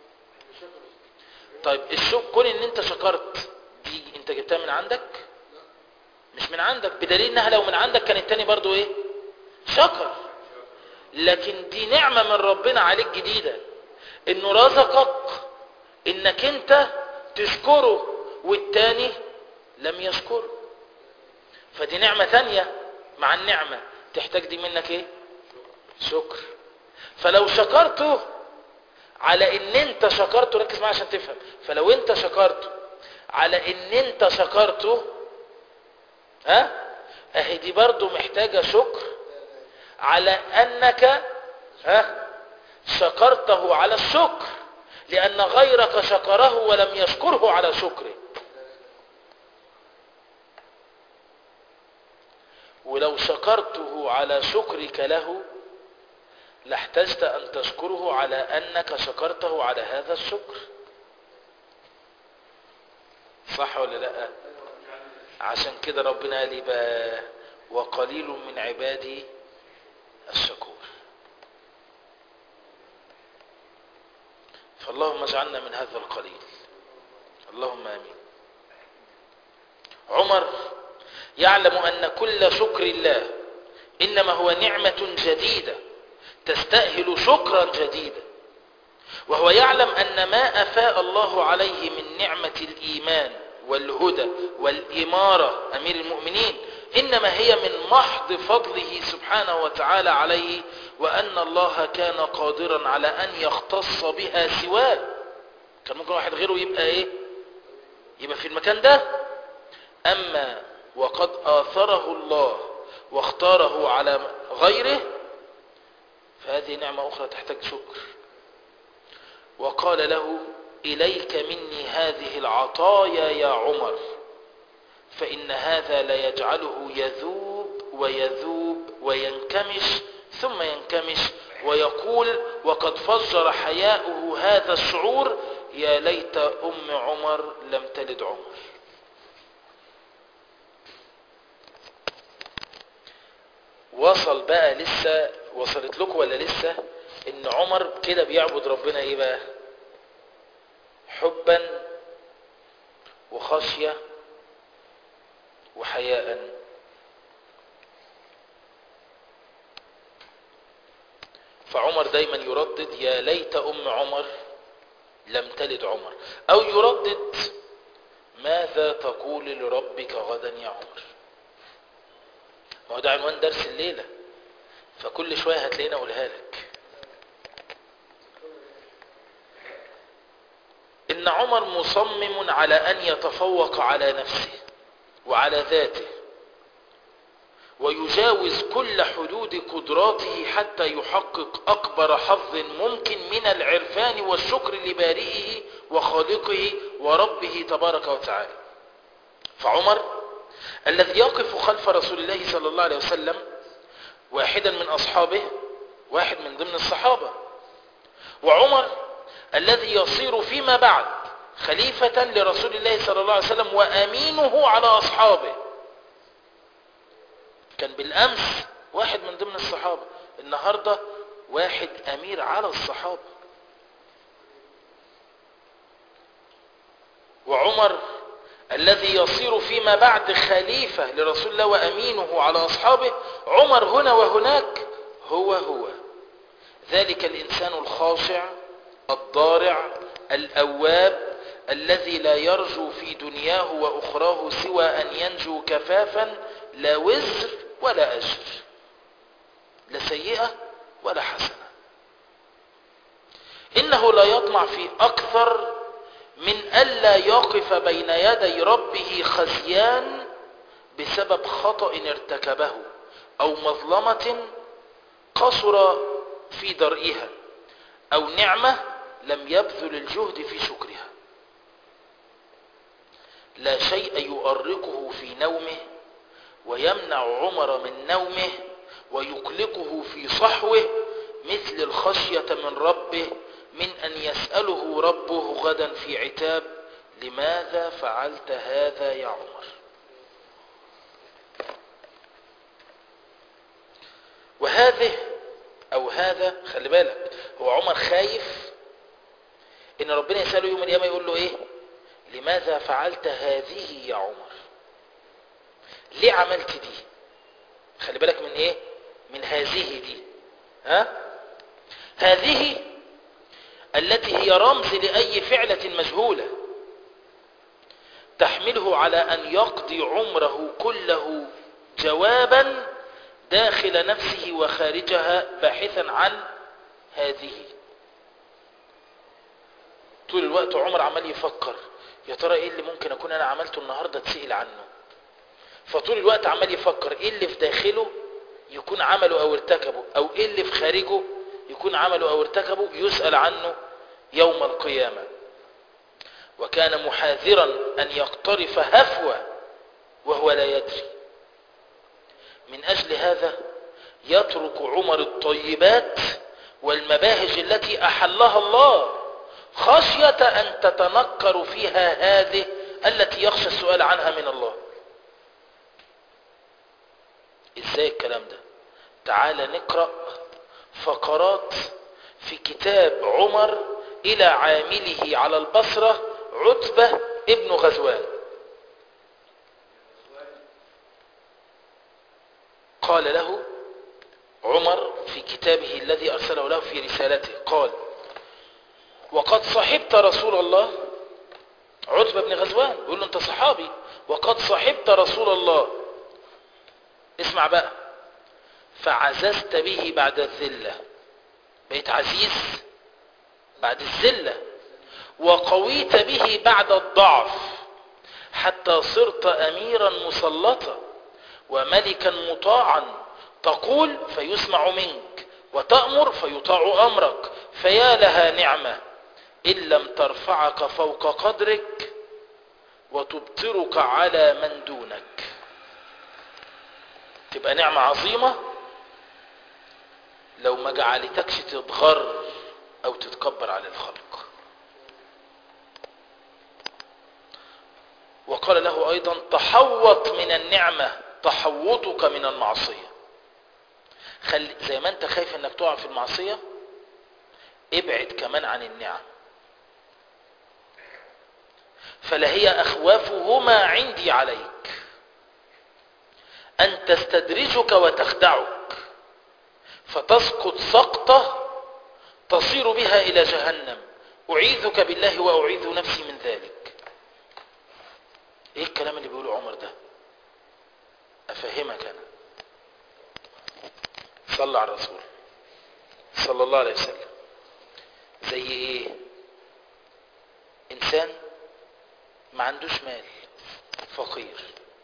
طيب الشكر كون ان انت شكرت دي انت جبتها من عندك مش من عندك بدليل انها لو من عندك كان التاني برضو ايه شكر لكن دي نعمة من ربنا عليك جديدة انه رزقك انك انت تشكره والتاني لم يشكره فدي نعمة تانية مع النعمة تحتاج دي منك ايه شكر فلو شكرته على ان انت شكرته ركز معايا عشان تفهم فلو انت شكرته على ان انت شكرته ها اهي دي برضو محتاجة شكر على انك ها شكرته على الشكر لان غيرك شكره ولم يشكره على شكره ولو شكرته على شكرك له لاحتجت أن تشكره على أنك شكرته على هذا الشكر صح ولا لا عشان كده ربنا قال لي بقى وقليل من عبادي الشكور فاللهم اجعلنا من هذا القليل اللهم امين عمر يعلم ان كل شكر الله انما هو نعمه جديده تستأهل شكرا جديدا وهو يعلم أن ما أفاء الله عليه من نعمة الإيمان والهدى والإمارة أمير المؤمنين إنما هي من محض فضله سبحانه وتعالى عليه وأن الله كان قادرا على أن يختص بها سواه كان ممكن واحد غيره يبقى إيه يبقى في المكان ده أما وقد آثره الله واختاره على غيره فهذه نعمة أخرى تحتاج شكر وقال له إليك مني هذه العطايا يا عمر فإن هذا ليجعله يذوب ويذوب وينكمش ثم ينكمش ويقول وقد فجر حياؤه هذا الشعور يا ليت أم عمر لم تلد عمر وصل بقى لسه وصلت لكم ولا لسه ان عمر كده بيعبد ربنا ايه بقى حبا وخشية وحياء فعمر دايما يردد يا ليت ام عمر لم تلد عمر او يردد ماذا تقول لربك غدا يا عمر ما هو ده عنوان درس الليلة فكل شوية هتلاقينا اقولها لك ان عمر مصمم على ان يتفوق على نفسه وعلى ذاته ويجاوز كل حدود قدراته حتى يحقق اكبر حظ ممكن من العرفان والشكر لبارئه وخالقه وربه تبارك وتعالى فعمر الذي يقف خلف رسول الله صلى الله عليه وسلم واحدا من اصحابه واحد من ضمن الصحابة وعمر الذي يصير فيما بعد خليفة لرسول الله صلى الله عليه وسلم وأمينه على أصحابه كان بالأمس واحد من ضمن الصحابة النهاردة واحد أمير على الصحابة وعمر الذي يصير فيما بعد خليفة لرسول الله وأمينه على أصحابه عمر هنا وهناك هو هو ذلك الإنسان الخاشع الضارع الأواب الذي لا يرجو في دنياه وأخراه سوى أن ينجو كفافا لا وزر ولا أجر لا سيئة ولا حسنة إنه لا يطمع في أكثر من ألا يقف بين يدي ربه خزيان بسبب خطأ ارتكبه أو مظلمة قصر في درئها أو نعمة لم يبذل الجهد في شكرها لا شيء يؤرقه في نومه ويمنع عمر من نومه ويقلقه في صحوه مثل الخشية من ربه من أن يسأله ربه غدا في عتاب لماذا فعلت هذا يا عمر وهذه أو هذا خلي بالك هو عمر خايف إن ربنا يسأله يوم القيامة يقول له إيه لماذا فعلت هذه يا عمر ليه عملت دي خلي بالك من إيه من هذه دي ها هذه التي هي رمز لأي فعلة مجهولة تحمله على أن يقضي عمره كله جوابا داخل نفسه وخارجها باحثا عن هذه طول الوقت عمر عمال يفكر يا ترى ايه اللي ممكن اكون انا عملته النهاردة تسئل عنه فطول الوقت عمال يفكر ايه اللي في داخله يكون عمله او ارتكبه او ايه اللي في خارجه يكون عمله او ارتكبه يسأل عنه يوم القيامة وكان محاذرا ان يقترف هفوة وهو لا يدري من اجل هذا يترك عمر الطيبات والمباهج التي احلها الله خشية ان تتنكر فيها هذه التي يخشى السؤال عنها من الله ازاي الكلام ده تعال نقرأ فقرات في كتاب عمر الى عامله على البصرة عتبة ابن غزوان قال له عمر في كتابه الذي أرسله له في رسالته قال وقد صحبت رسول الله عتبة بن غزوان يقول له أنت صحابي وقد صحبت رسول الله اسمع بقى فعززت به بعد الذلة بقيت عزيز بعد الذلة وقويت به بعد الضعف حتى صرت أميرا مسلطا وملكا مطاعا تقول فيسمع منك وتأمر فيطاع أمرك فيا لها نعمة إن لم ترفعك فوق قدرك وتبطرك على من دونك تبقى نعمة عظيمة لو ما جعلتكش تتغر أو تتكبر على الخلق وقال له أيضا تحوط من النعمة تحوطك من المعصية خلي زي ما انت خايف انك تقع في المعصية ابعد كمان عن النعم فلهي أخوافهما عندي عليك أن تستدرجك وتخدعك فتسقط سقطة تصير بها إلى جهنم أعيذك بالله وأعيذ نفسي من ذلك إيه الكلام اللي بيقوله عمر ده أفهمك أنا صلى على الرسول صلى الله عليه وسلم زي إيه إنسان ما عندوش مال فقير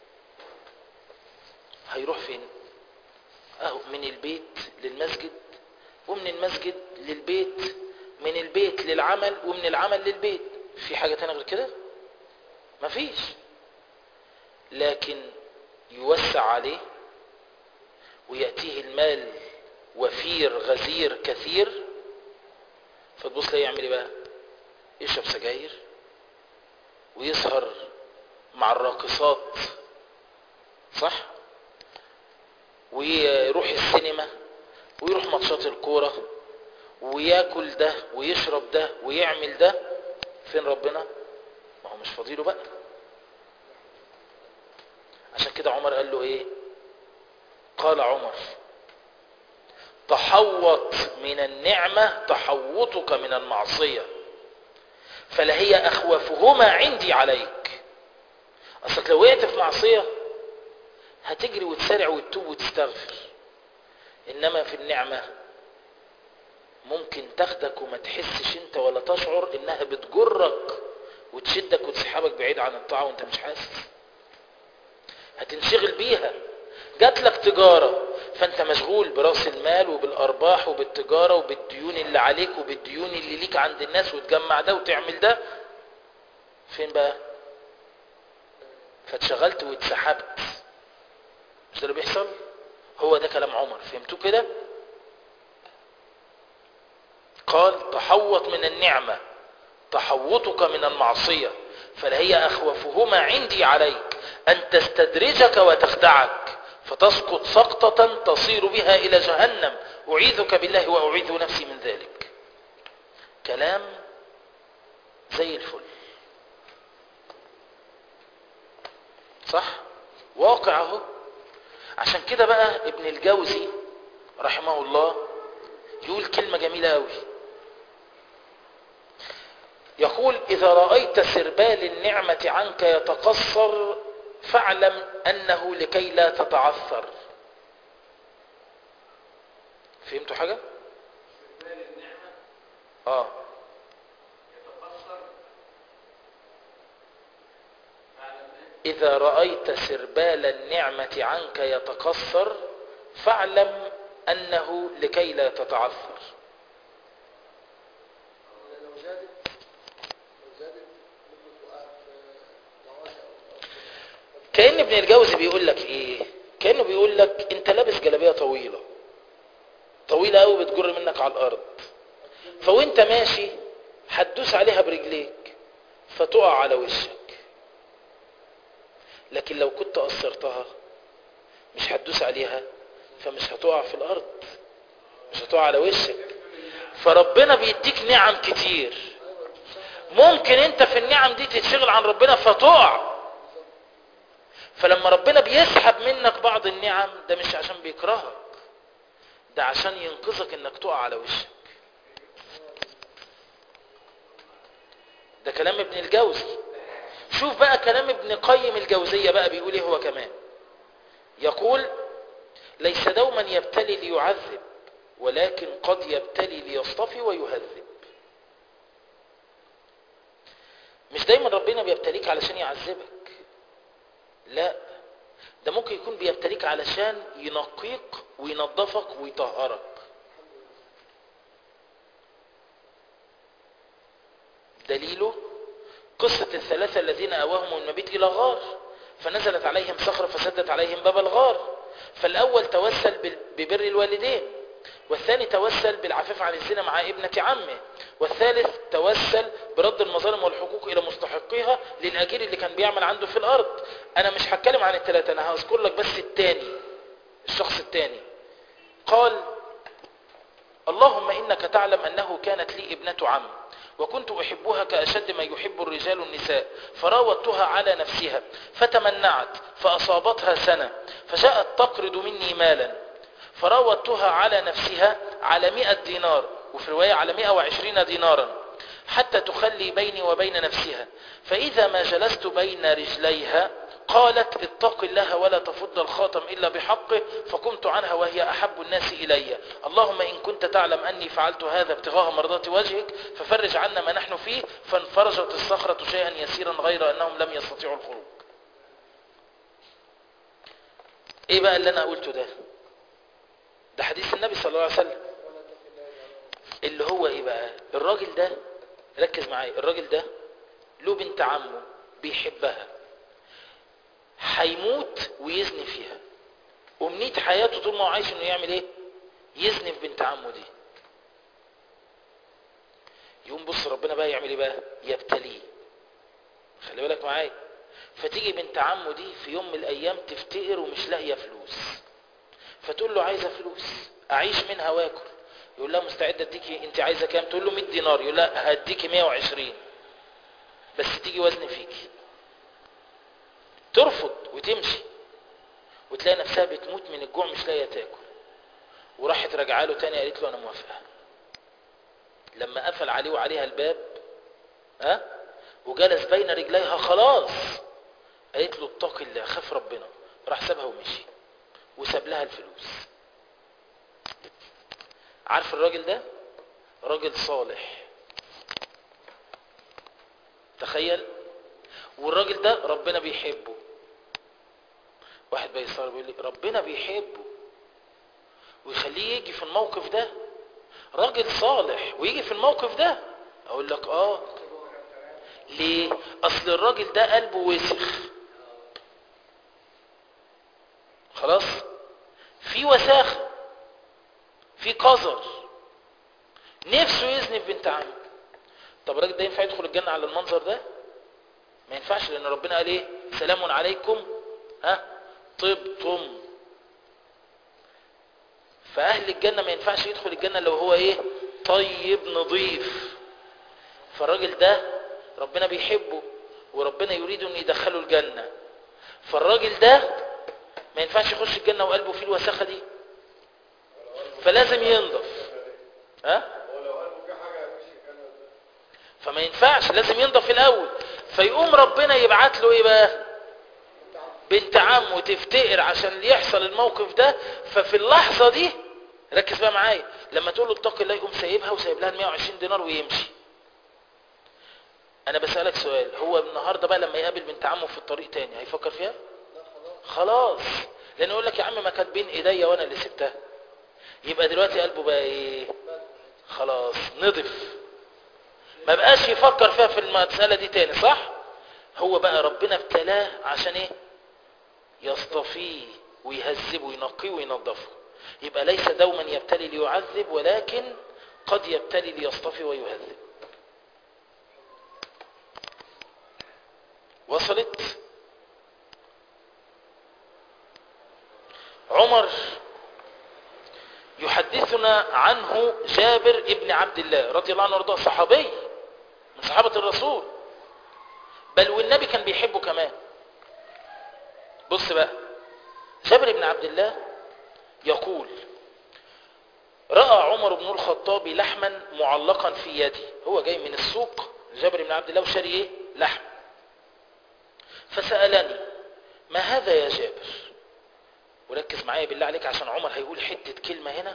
هيروح فين اهو من البيت للمسجد ومن المسجد للبيت من البيت للعمل ومن العمل للبيت في حاجة تانية غير كده مفيش لكن يوسع عليه ويأتيه المال وفير غزير كثير فتبص لا يعمل ايه بقى يشرب سجاير ويسهر مع الراقصات صح ويروح السينما ويروح ماتشات الكورة وياكل ده ويشرب ده ويعمل ده فين ربنا ما هو مش فاضيله بقى عشان كده عمر قال له ايه قال عمر تحوط من النعمة تحوطك من المعصية فلهي أخوافهما عندي عليك أصلك لو وقعت في معصية هتجري وتسارع وتتوب وتستغفر إنما في النعمة ممكن تاخدك وما تحسش انت ولا تشعر انها بتجرك وتشدك وتسحبك بعيد عن الطاعة وانت مش حاسس هتنشغل بيها جات لك تجارة فانت مشغول براس المال وبالارباح وبالتجارة وبالديون اللي عليك وبالديون اللي ليك عند الناس وتجمع ده وتعمل ده فين بقى فاتشغلت واتسحبت مش ده اللي بيحصل هو ده كلام عمر فهمتوا كده قال تحوط من النعمة تحوطك من المعصية فلهي أخوفهما عندي عليك أن تستدرجك وتخدعك فتسقط سقطة تصير بها إلى جهنم أعيذك بالله وأعيذ نفسي من ذلك كلام زي الفل صح واقع اهو عشان كده بقى ابن الجوزي رحمه الله يقول كلمة جميلة قوي يقول إذا رأيت سربال النعمة عنك يتقصر فاعلم أنه لكي لا تتعثر فهمتوا حاجة؟ سربال النعمة آه يتقصر فاعلم ايه؟ إذا رأيت سربال النعمة عنك يتقصر فاعلم أنه لكي لا تتعثر لو زادت لو زادت ممكن توقع في مواسع كأن ابن الجوزي بيقول لك ايه كأنه بيقول لك انت لابس جلابية طويلة طويلة قوي بتجر منك على الارض فوانت ماشي هتدوس عليها برجليك فتقع على وشك لكن لو كنت قصرتها مش هتدوس عليها فمش هتقع في الارض مش هتقع على وشك فربنا بيديك نعم كتير ممكن انت في النعم دي تتشغل عن ربنا فتقع فلما ربنا بيسحب منك بعض النعم ده مش عشان بيكرهك ده عشان ينقذك انك تقع على وشك ده كلام ابن الجوزي شوف بقى كلام ابن قيم الجوزية بقى بيقول ايه هو كمان يقول ليس دوما يبتلي ليعذب ولكن قد يبتلي ليصطفي ويهذب مش دايما ربنا بيبتليك علشان يعذبك لا ده ممكن يكون بيبتليك علشان ينقيك وينظفك ويطهرك دليله قصة الثلاثة الذين أواهم المبيت إلى غار فنزلت عليهم صخرة فسدت عليهم باب الغار فالأول توسل بال- ببر الوالدين والثاني توسل بالعفاف عن الزنا مع ابنة عمه والثالث توسل برد المظالم والحقوق إلى مستحقيها للأجير اللي كان بيعمل عنده في الأرض أنا مش هتكلم عن الثلاثة أنا هذكر لك بس الثاني الشخص الثاني قال اللهم إنك تعلم أنه كانت لي ابنة عم وكنت أحبها كأشد ما يحب الرجال النساء فراودتها على نفسها فتمنعت فأصابتها سنة فجاءت تقرض مني مالا فراودتها على نفسها على مئة دينار وفي رواية على مئة وعشرين دينارا حتى تخلي بيني وبين نفسها فإذا ما جلست بين رجليها قالت اتق الله ولا تفض الخاتم إلا بحقه فقمت عنها وهي أحب الناس إلي اللهم إن كنت تعلم أني فعلت هذا ابتغاء مرضات وجهك ففرج عنا ما نحن فيه فانفرجت الصخرة شيئا يسيرا غير أنهم لم يستطيعوا الخروج ايه بقى اللي انا قلته ده ده حديث النبي صلى الله عليه وسلم اللي هو ايه بقى الراجل ده ركز معايا الراجل ده له بنت عمه بيحبها هيموت ويزني فيها ومنية حياته طول ما هو عايش انه يعمل ايه يزني في بنت عمه دي يقوم بص ربنا بقى يعمل ايه بقى يبتليه خلي بالك معايا فتيجي بنت عمه دي في يوم من الايام تفتقر ومش لاقيه فلوس فتقول له عايزه فلوس اعيش منها واكل يقول لها مستعد اديكي انت عايزه كام تقول له 100 دينار يقول لها هديكي 120 بس تيجي وزن فيكي ترفض وتمشي وتلاقي نفسها بتموت من الجوع مش لاقيه تاكل وراحت راجعه له تاني قالت له انا موافقه لما قفل عليه وعليها الباب ها وجلس بين رجليها خلاص قالت له اتق الله خاف ربنا راح سابها ومشي وساب لها الفلوس عارف الراجل ده راجل صالح تخيل والراجل ده ربنا بيحبه واحد بيصار بيقول لي ربنا بيحبه ويخليه يجي في الموقف ده راجل صالح ويجي في الموقف ده اقول لك اه ليه اصل الراجل ده قلبه وسخ خلاص في وساخه في قذر نفسه يزني في بنت عمه طب الراجل ده ينفع يدخل الجنه على المنظر ده ما ينفعش لان ربنا قال ايه سلام عليكم ها طبتم فاهل الجنه ما ينفعش يدخل الجنه لو هو ايه طيب نظيف فالراجل ده ربنا بيحبه وربنا يريد ان يدخله الجنه فالراجل ده ما ينفعش يخش الجنه وقلبه فيه الوساخه دي فلازم ينضف ها ولو قالوا في حاجه مش كان فما ينفعش لازم ينضف الاول فيقوم ربنا يبعت له ايه بقى بنت عمه تفتقر عشان يحصل الموقف ده ففي اللحظه دي ركز بقى معايا لما تقول له اتق الله يقوم سايبها وسايب لها ال 120 دينار ويمشي انا بسالك سؤال هو النهارده بقى لما يقابل بنت عمه في الطريق تاني هيفكر فيها لا خلاص خلاص لانه يقول لك يا عم ما كانت بين ايديا وانا اللي سبتها يبقى دلوقتي قلبه بقى ايه خلاص نضف ما بقاش يفكر فيها في المسألة دي تاني صح هو بقى ربنا ابتلاه عشان ايه يصطفيه ويهذبه وينقيه وينظفه يبقى ليس دوما يبتلي ليعذب ولكن قد يبتلي ليصطفي ويهذب وصلت عمر يحدثنا عنه جابر ابن عبد الله رضي الله عنه وارضاه صحابي من صحابة الرسول بل والنبي كان بيحبه كمان بص بقى جابر بن عبد الله يقول رأى عمر بن الخطاب لحما معلقا في يدي هو جاي من السوق جابر بن عبد الله وشاري ايه لحم فسألني ما هذا يا جابر وركز معايا بالله عليك عشان عمر هيقول حتة كلمة هنا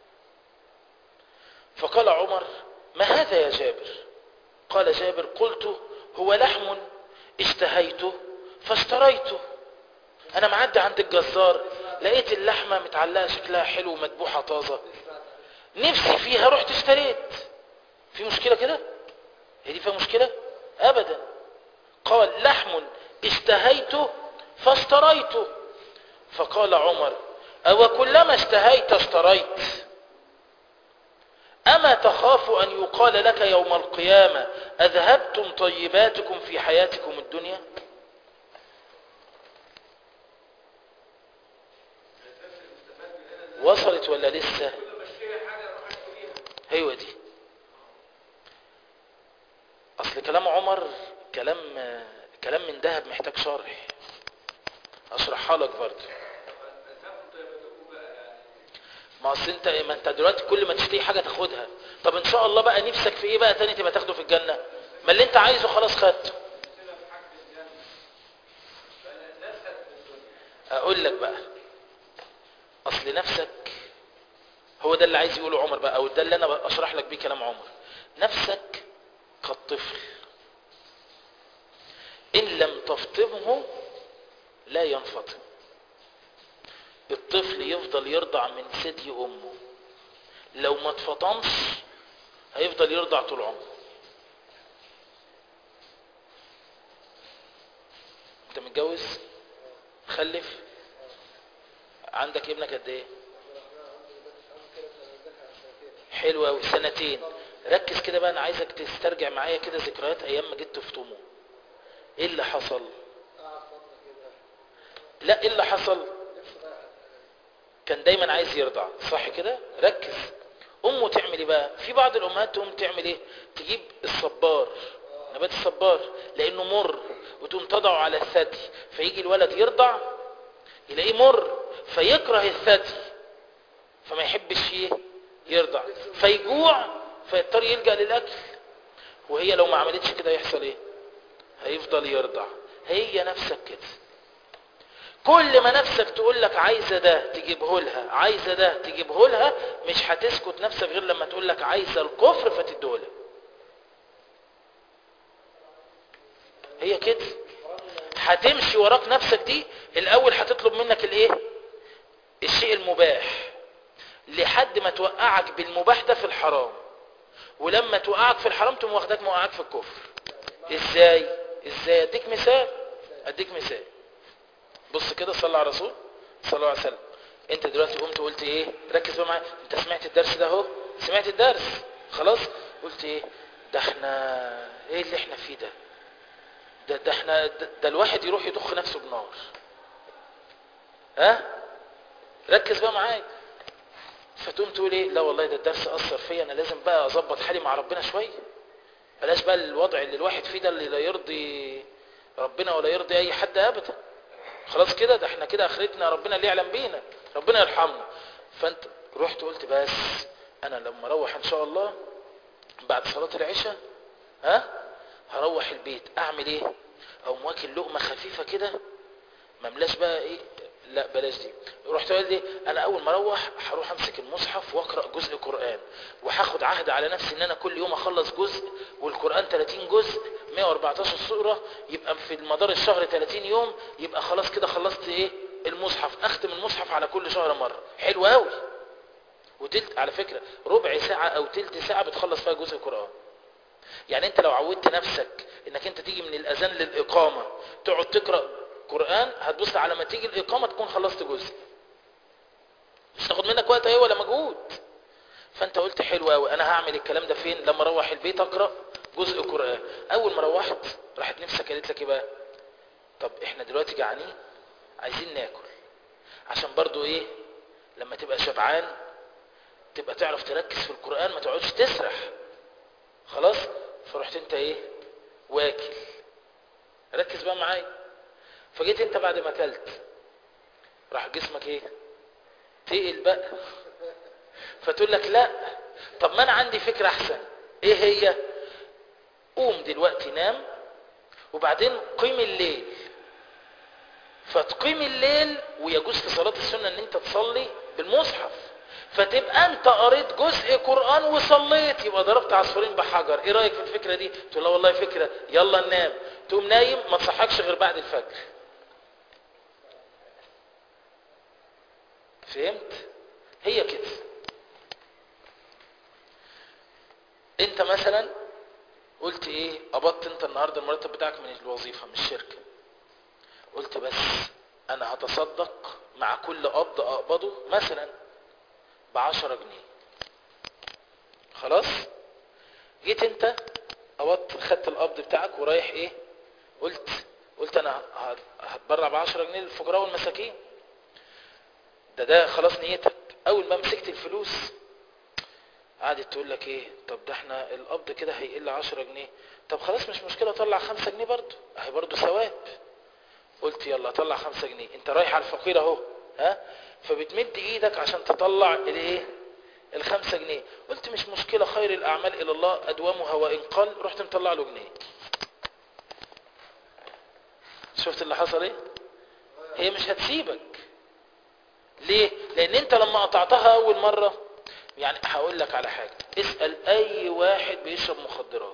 فقال عمر ما هذا يا جابر قال جابر قلت هو لحم اشتهيته فاشتريته انا معدي عند الجزار لقيت اللحمة متعلقة شكلها حلو ومدبوحة طازة نفسي فيها رحت اشتريت في مشكلة كده هي دي فيها مشكلة ابدا قال لحم اشتهيته فاشتريته فقال عمر أو كلما اشتهيت اشتريت أما تخاف أن يقال لك يوم القيامة أذهبتم طيباتكم في حياتكم الدنيا وصلت ولا لسه كل ما اشتري حاجه اروح اشتريها هي دي اصل كلام عمر كلام كلام من ذهب محتاج شرح اشرحها لك برضه اذهبوا طيبتكم بقى يعني ما اصل انت ما انت دلوقتي كل ما تشتري حاجه تاخدها طب ان شاء الله بقى نفسك في ايه بقى تاني تبقى تاخده في الجنه ما اللي انت عايزه خلاص خدته نفسنا في حاجه الجنه فانا نفسك في الدنيا اقول لك بقى اصل نفسك هو ده اللي عايز يقوله عمر بقى او ده اللي انا اشرح لك بيه كلام عمر نفسك كالطفل ان لم تفطمه لا ينفطم الطفل يفضل يرضع من ثدي امه لو ما اتفطمش هيفضل يرضع طول عمره انت متجوز خلف عندك ابنك قد ايه حلو قوي سنتين ركز كده بقى انا عايزك تسترجع معايا كده ذكريات ايام ما جيت تفطمه ايه اللي حصل قاعد فترة كده لا ايه اللي حصل نفسه رايح كان دايما عايز يرضع صح كده ركز امه تعمل ايه بقى في بعض الامهات تقوم تعمل ايه تجيب الصبار نبات الصبار لانه مر وتقوم تضعه على الثدي فيجي الولد يرضع يلاقيه مر فيكره الثدي فما يحبش ايه يرضع فيجوع فيضطر يلجأ للاكل وهي لو ما عملتش كده يحصل ايه هيفضل يرضع هي نفسك كده كل ما نفسك تقول لك عايزه ده تجيبه لها عايزه ده تجيبه لها مش هتسكت نفسك غير لما تقول لك عايزه الكفر فتديه لها هي كده هتمشي وراك نفسك دي الاول هتطلب منك الايه الشيء المباح لحد ما توقعك بالمباح ده في الحرام ولما توقعك في الحرام تقوم واخدك موقعك في الكفر ازاي ازاي اديك مثال اديك مثال بص كده صلى على الرسول صلى الله عليه وسلم انت دلوقتي قمت وقلت ايه ركز بقى معايا انت سمعت الدرس ده اهو سمعت الدرس خلاص قلت ايه ده احنا ايه اللي احنا فيه ده ده, ده احنا ده, ده الواحد يروح يضخ نفسه بنار ها ركز بقى معايا فتقوم تقول ايه لا والله ده الدرس اثر فيا انا لازم بقى اظبط حالي مع ربنا شويه بلاش بقى الوضع اللي الواحد فيه ده اللي لا يرضي ربنا ولا يرضي اي حد ابدا خلاص كده ده احنا كده اخرتنا ربنا اللي يعلم بينا ربنا يرحمنا فانت رحت قلت بس انا لما اروح ان شاء الله بعد صلاة العشاء ها هروح البيت اعمل ايه او واكل لقمة خفيفة كده مملاش بقى ايه لا بلاش دي رحت قال لي انا اول ما اروح هروح امسك المصحف واقرا جزء قران وهاخد عهد على نفسي ان انا كل يوم اخلص جزء والقران 30 جزء 114 سوره يبقى في المدار الشهر 30 يوم يبقى خلاص كده خلصت ايه المصحف اختم المصحف على كل شهر مره حلو قوي وتلت على فكره ربع ساعه او تلت ساعه بتخلص فيها جزء قران يعني انت لو عودت نفسك انك انت تيجي من الاذان للاقامه تقعد تقرا قران هتبص على ما تيجي الاقامه تكون خلصت جزء مش تاخد منك وقت ايه ولا مجهود فانت قلت حلو قوي انا هعمل الكلام ده فين لما اروح البيت اقرا جزء قران اول ما روحت راحت نفسك قالت لك ايه بقى طب احنا دلوقتي جعانين عايزين ناكل عشان برضو ايه لما تبقى شبعان تبقى تعرف تركز في القران ما تقعدش تسرح خلاص فرحت انت ايه واكل ركز بقى معايا فجيت انت بعد ما اكلت راح جسمك ايه تقل بقى فتقول لك لا طب ما انا عندي فكرة احسن ايه هي قوم دلوقتي نام وبعدين قيم الليل فتقيم الليل ويجوز في صلاة السنة ان انت تصلي بالمصحف فتبقى انت قريت جزء قرآن وصليت يبقى ضربت عصفورين بحجر ايه رأيك في الفكرة دي تقول لا والله فكرة يلا ننام تقوم نايم ما تصحكش غير بعد الفجر فهمت هي كده انت مثلا قلت ايه قبضت انت النهارده المرتب بتاعك من الوظيفه من الشركه قلت بس انا هتصدق مع كل قبض اقبضه مثلا بعشرة جنيه خلاص جيت انت قبضت خدت القبض بتاعك ورايح ايه قلت قلت انا ه- هتبرع بعشرة جنيه للفقراء والمساكين ده ده خلاص نيتك اول ما مسكت الفلوس قعدت تقول لك ايه طب ده احنا القبض كده هيقل 10 جنيه طب خلاص مش مشكله طلع 5 جنيه برضه اهي برضه ثواب قلت يلا طلع 5 جنيه انت رايح على الفقير اهو ها فبتمد ايدك عشان تطلع الايه الخمسة جنيه قلت مش مشكلة خير الأعمال إلى الله أدومها وإن قل رحت مطلع له جنيه شفت اللي حصل ايه هي مش هتسيبك ليه لأن أنت لما قطعتها أول مرة يعني هقول لك على حاجة اسأل أي واحد بيشرب مخدرات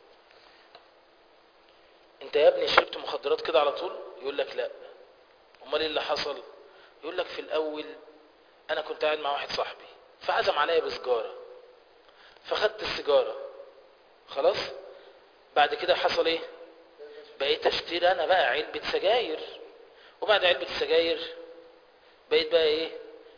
أنت يا ابني شربت مخدرات كده على طول يقول لك لا أمال إيه اللي حصل يقول لك في الأول أنا كنت قاعد مع واحد صاحبي فعزم عليا بسجارة فخدت السيجارة خلاص بعد كده حصل ايه بقيت اشتري انا بقى علبة سجاير وبعد علبة السجاير بقيت بقى ايه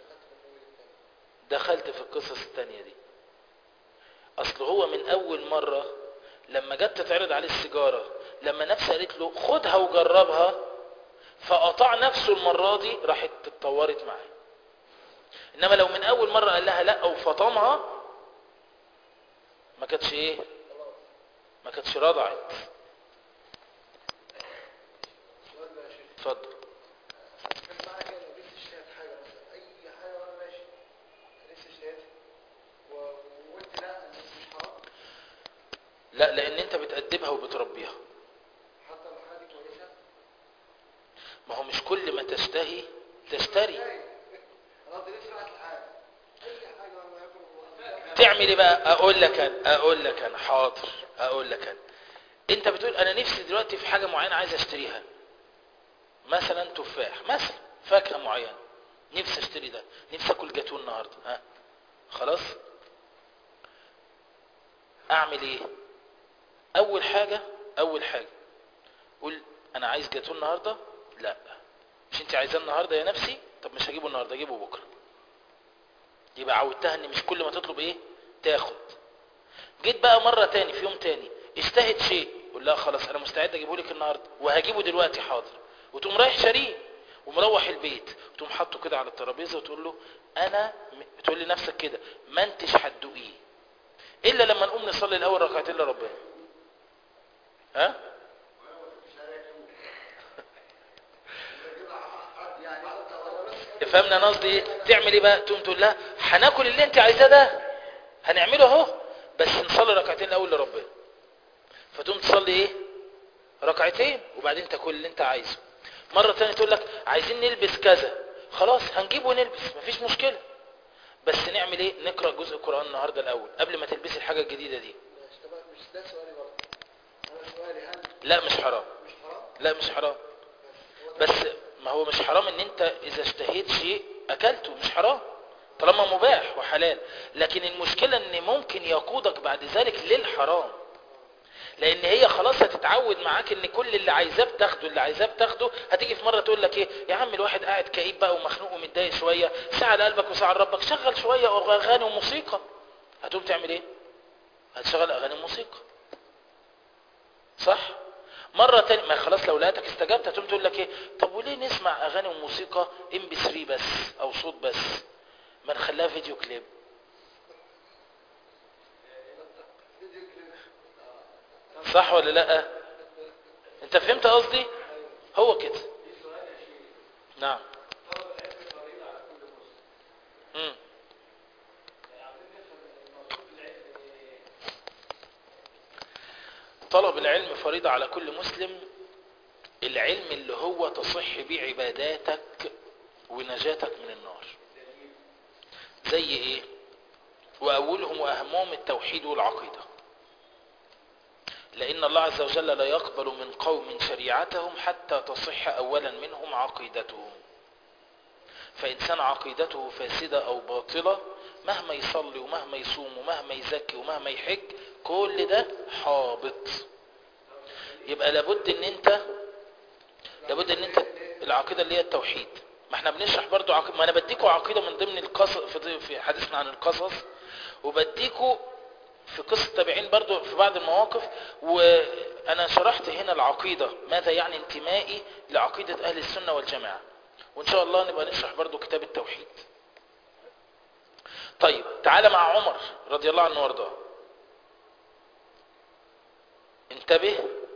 دخلت في القصص التانية دي اصل هو من اول مرة لما جت تتعرض عليه السيجارة لما نفسه قالت له خدها وجربها فقطع نفسه المرة دي راحت اتطورت معاه انما لو من اول مرة قال لها لا وفطمها ما كانتش ايه ما كانتش رضعت سؤال بقى يا شيخ اتفضل كان معايا كده لو لسه اشتريت حاجه مثلا اي حاجه وانا ماشي لسه اشتريتها و- وقلت لا أنا مش حرام لا لان انت بتأدبها وبتربيها حتى لو الحاجه دي كويسه ما هو مش كل ما تشتهي تشتري ازاي؟ انا قصدي لسه راحت الحاجه اي حاجه وانا باكل تعمل ايه بقى اقول لك انا اقول لك انا حاضر اقول لك انا انت بتقول انا نفسي دلوقتي في حاجه معينه عايز اشتريها مثلا تفاح مثلا فاكهه معينه نفسي اشتري ده نفسي اكل جاتوه النهارده ها خلاص اعمل ايه اول حاجه اول حاجه قول انا عايز جاتوه النهارده لا مش انت عايزاه النهارده يا نفسي طب مش هجيبه النهارده اجيبه بكره يبقى عودتها ان مش كل ما تطلب ايه تاخد جيت بقى مرة تاني في يوم تاني اشتهت شيء قول لها خلاص انا مستعد اجيبه لك النهارده وهجيبه دلوقتي حاضر وتقوم رايح شاريه ومروح البيت وتقوم حاطه كده على الترابيزه وتقول له انا م- تقول لنفسك كده ما انتش هتدوقيه الا لما نقوم نصلي الاول ركعتين لربنا ها يعني انا بس فهمنا انا قصدي ايه تعمل ايه بقى تقوم تقول لها هناكل اللي انت عايزاه ده هنعمله اهو بس نصلي ركعتين الاول لربنا فتقوم تصلي ايه ركعتين وبعدين تاكل اللي انت عايزه مره ثانيه تقول لك عايزين نلبس كذا خلاص هنجيب ونلبس مفيش مشكله بس نعمل ايه نقرا جزء القران النهارده الاول قبل ما تلبسي الحاجه الجديده دي مش تمام مش ده سؤالي برضه انا سؤالي هل لا مش حرام مش حرام لا مش حرام بس هو ده بس ما هو مش حرام ان انت اذا اشتهيت شيء اكلته مش حرام طالما مباح وحلال لكن المشكلة ان ممكن يقودك بعد ذلك للحرام لان هي خلاص هتتعود معاك ان كل اللي عايزاه بتاخده اللي عايزاه بتاخده هتيجي في مرة تقول لك ايه يا عم الواحد قاعد كئيب بقى ومخنوق ومتضايق شوية ساعة لقلبك وساعة لربك شغل شوية اغاني وموسيقى هتقوم تعمل ايه هتشغل اغاني وموسيقى صح مرة تانية ما خلاص لو لقيتك استجبت هتقوم تقول لك ايه طب وليه نسمع اغاني وموسيقى ام بي 3 بس او صوت بس ما نخليها فيديو كليب فيديو كليب صح ولا لا انت فهمت قصدي هو كده نعم مم. طلب العلم فريضة على كل مسلم العلم اللي هو تصح بيه عباداتك ونجاتك من النار زي ايه واولهم واهمهم التوحيد والعقيده لان الله عز وجل لا يقبل من قوم شريعتهم حتى تصح اولا منهم عقيدتهم فانسان عقيدته فاسده او باطله مهما يصلي ومهما يصوم ومهما يزكي ومهما يحج كل ده حابط يبقى لابد ان انت لابد ان انت العقيده اللي هي التوحيد ما احنا بنشرح برضو عقيدة ما انا بديكوا عقيده من ضمن القصص في في حديثنا عن القصص وبديكوا في قصه التابعين برضو في بعض المواقف وانا شرحت هنا العقيده ماذا يعني انتمائي لعقيده اهل السنه والجماعه وان شاء الله نبقى نشرح برضو كتاب التوحيد طيب تعالى مع عمر رضي الله عنه وارضاه انتبه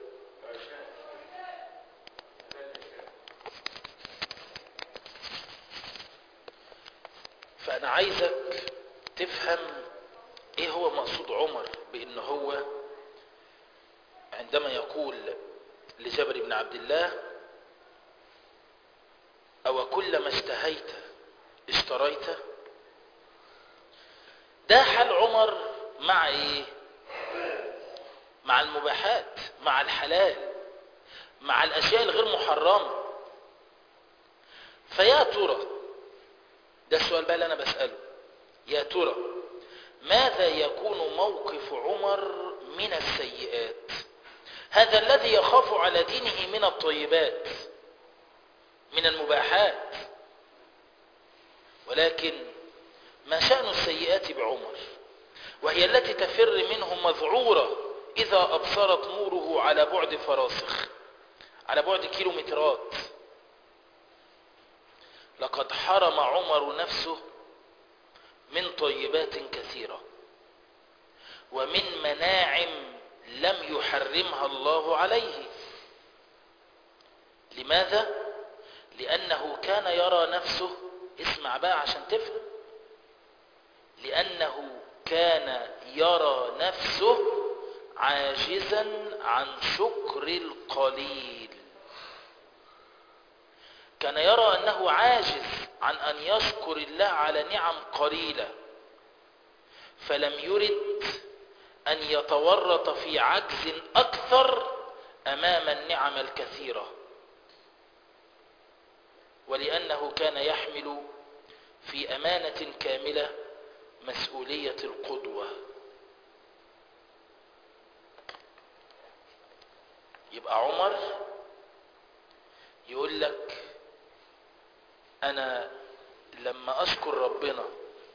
فانا عايزك تفهم ايه هو مقصود عمر بان هو عندما يقول لجابر بن عبد الله او كلما اشتهيت اشتريت ده حال عمر مع ايه مع المباحات مع الحلال مع الاشياء الغير محرمه فيا ترى ده السؤال بقى اللي انا بساله يا ترى ماذا يكون موقف عمر من السيئات هذا الذي يخاف على دينه من الطيبات من المباحات ولكن ما شأن السيئات بعمر وهي التي تفر منه مذعورة إذا أبصرت نوره على بعد فراسخ على بعد كيلومترات لقد حرم عمر نفسه من طيبات كثيرة ومن مناعم لم يحرمها الله عليه لماذا؟ لأنه كان يرى نفسه اسمع بقى عشان تفهم لأنه كان يرى نفسه عاجزا عن شكر القليل كان يرى أنه عاجز عن أن يشكر الله على نعم قليلة فلم يرد أن يتورط في عجز أكثر أمام النعم الكثيرة ولأنه كان يحمل في أمانة كاملة مسؤولية القدوة يبقى عمر يقول لك أنا لما أشكر ربنا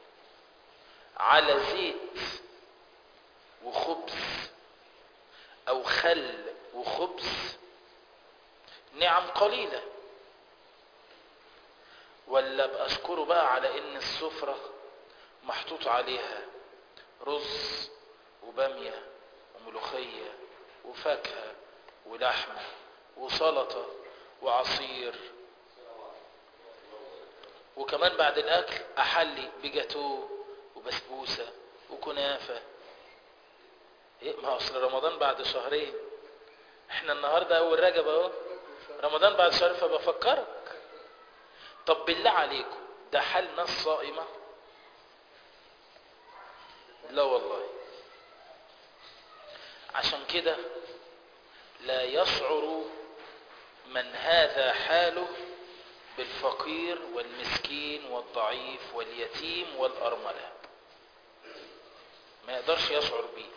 على زيت وخبز أو خل وخبز نعم قليلة ولا بأشكره بقى على إن السفرة محطوط عليها رز وبامية وملوخية وفاكهة ولحمة وسلطة وعصير وكمان بعد الأكل أحلي بجاتو وبسبوسة وكنافة إيه ما هو أصل رمضان بعد شهرين احنا النهاردة أول رجب أهو رمضان بعد شهر فبفكرك طب بالله عليكم ده حال ناس صائمة لا والله عشان كده لا يشعر من هذا حاله بالفقير والمسكين والضعيف واليتيم والأرملة ما يقدرش يشعر بيه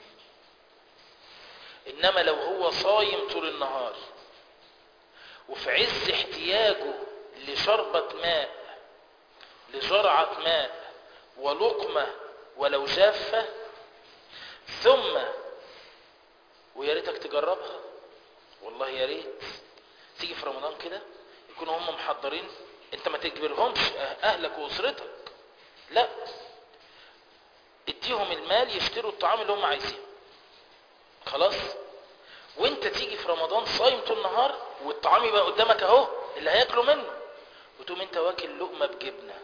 إنما لو هو صايم طول النهار وفي عز احتياجه لشربة ماء لجرعة ماء ولقمة ولو جافة ثم ويا ريتك تجربها والله يا ريت تيجي في رمضان كده يكونوا هم محضرين انت ما تجبرهمش اهلك واسرتك لا اديهم المال يشتروا الطعام اللي هم عايزينه خلاص وانت تيجي في رمضان صايم طول النهار والطعام يبقى قدامك اهو اللي هياكلوا منه وتقوم انت واكل لقمه بجبنه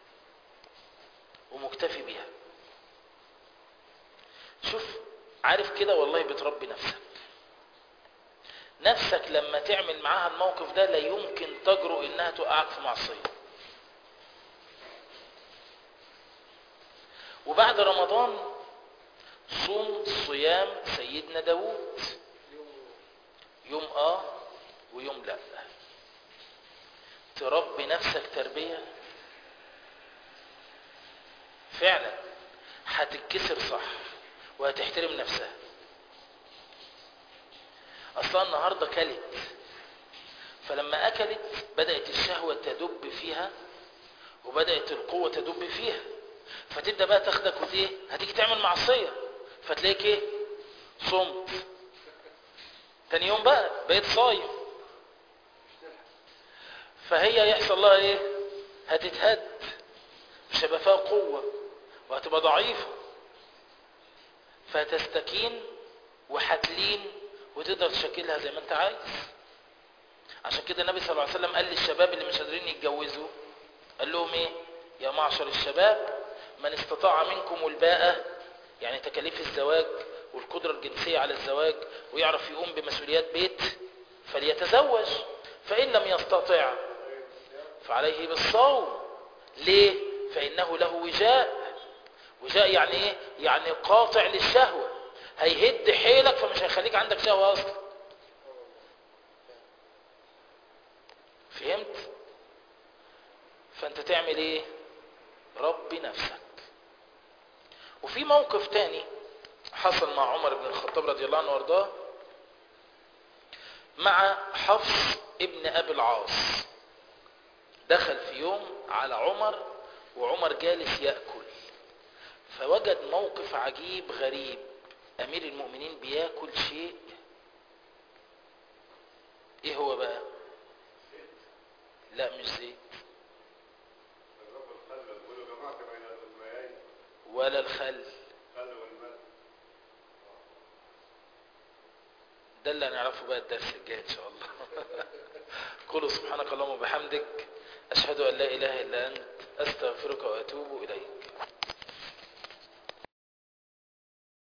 ومكتفي بيها شوف عارف كده والله بتربي نفسك نفسك لما تعمل معاها الموقف ده لا يمكن تجرؤ انها توقعك في معصية وبعد رمضان صوم صيام سيدنا داود يوم اه ويوم لا تربي نفسك تربية فعلا هتتكسر صح وهتحترم نفسها اصلا النهاردة كلت فلما اكلت بدأت الشهوة تدب فيها وبدأت القوة تدب فيها فتبدأ بقى تاخدك وتيه هتيجي تعمل معصية فتلاقيك ايه صمت تاني يوم بقى بقيت صايم فهي يحصل لها ايه هتتهد مش هيبقى فيها قوة وهتبقى ضعيفة فهتستكين وهتلين وتقدر تشكلها زي ما انت عايز عشان كده النبي صلى الله عليه وسلم قال للشباب اللي مش قادرين يتجوزوا قال لهم ايه يا معشر الشباب من استطاع منكم الباءة يعني تكاليف الزواج والقدرة الجنسية على الزواج ويعرف يقوم بمسؤوليات بيت فليتزوج فإن لم يستطع فعليه بالصوم ليه فإنه له وجاء وجاء يعني ايه يعني قاطع للشهوة هيهد حيلك فمش هيخليك عندك شهوة أصلا فهمت فانت تعمل ايه ربي نفسك وفي موقف تاني حصل مع عمر بن الخطاب رضي الله عنه وارضاه مع حفص ابن ابي العاص دخل في يوم على عمر وعمر جالس يأكل فوجد موقف عجيب غريب امير المؤمنين بياكل شيء ايه هو بقى لا مش زيت الرب الخل بيقولوا جماعة بين المياهين ولا الخل خل والملح ده اللي هنعرفه بقى الدرس الجاي ان شاء الله قولوا سبحانك اللهم وبحمدك اشهد ان لا اله الا انت استغفرك واتوب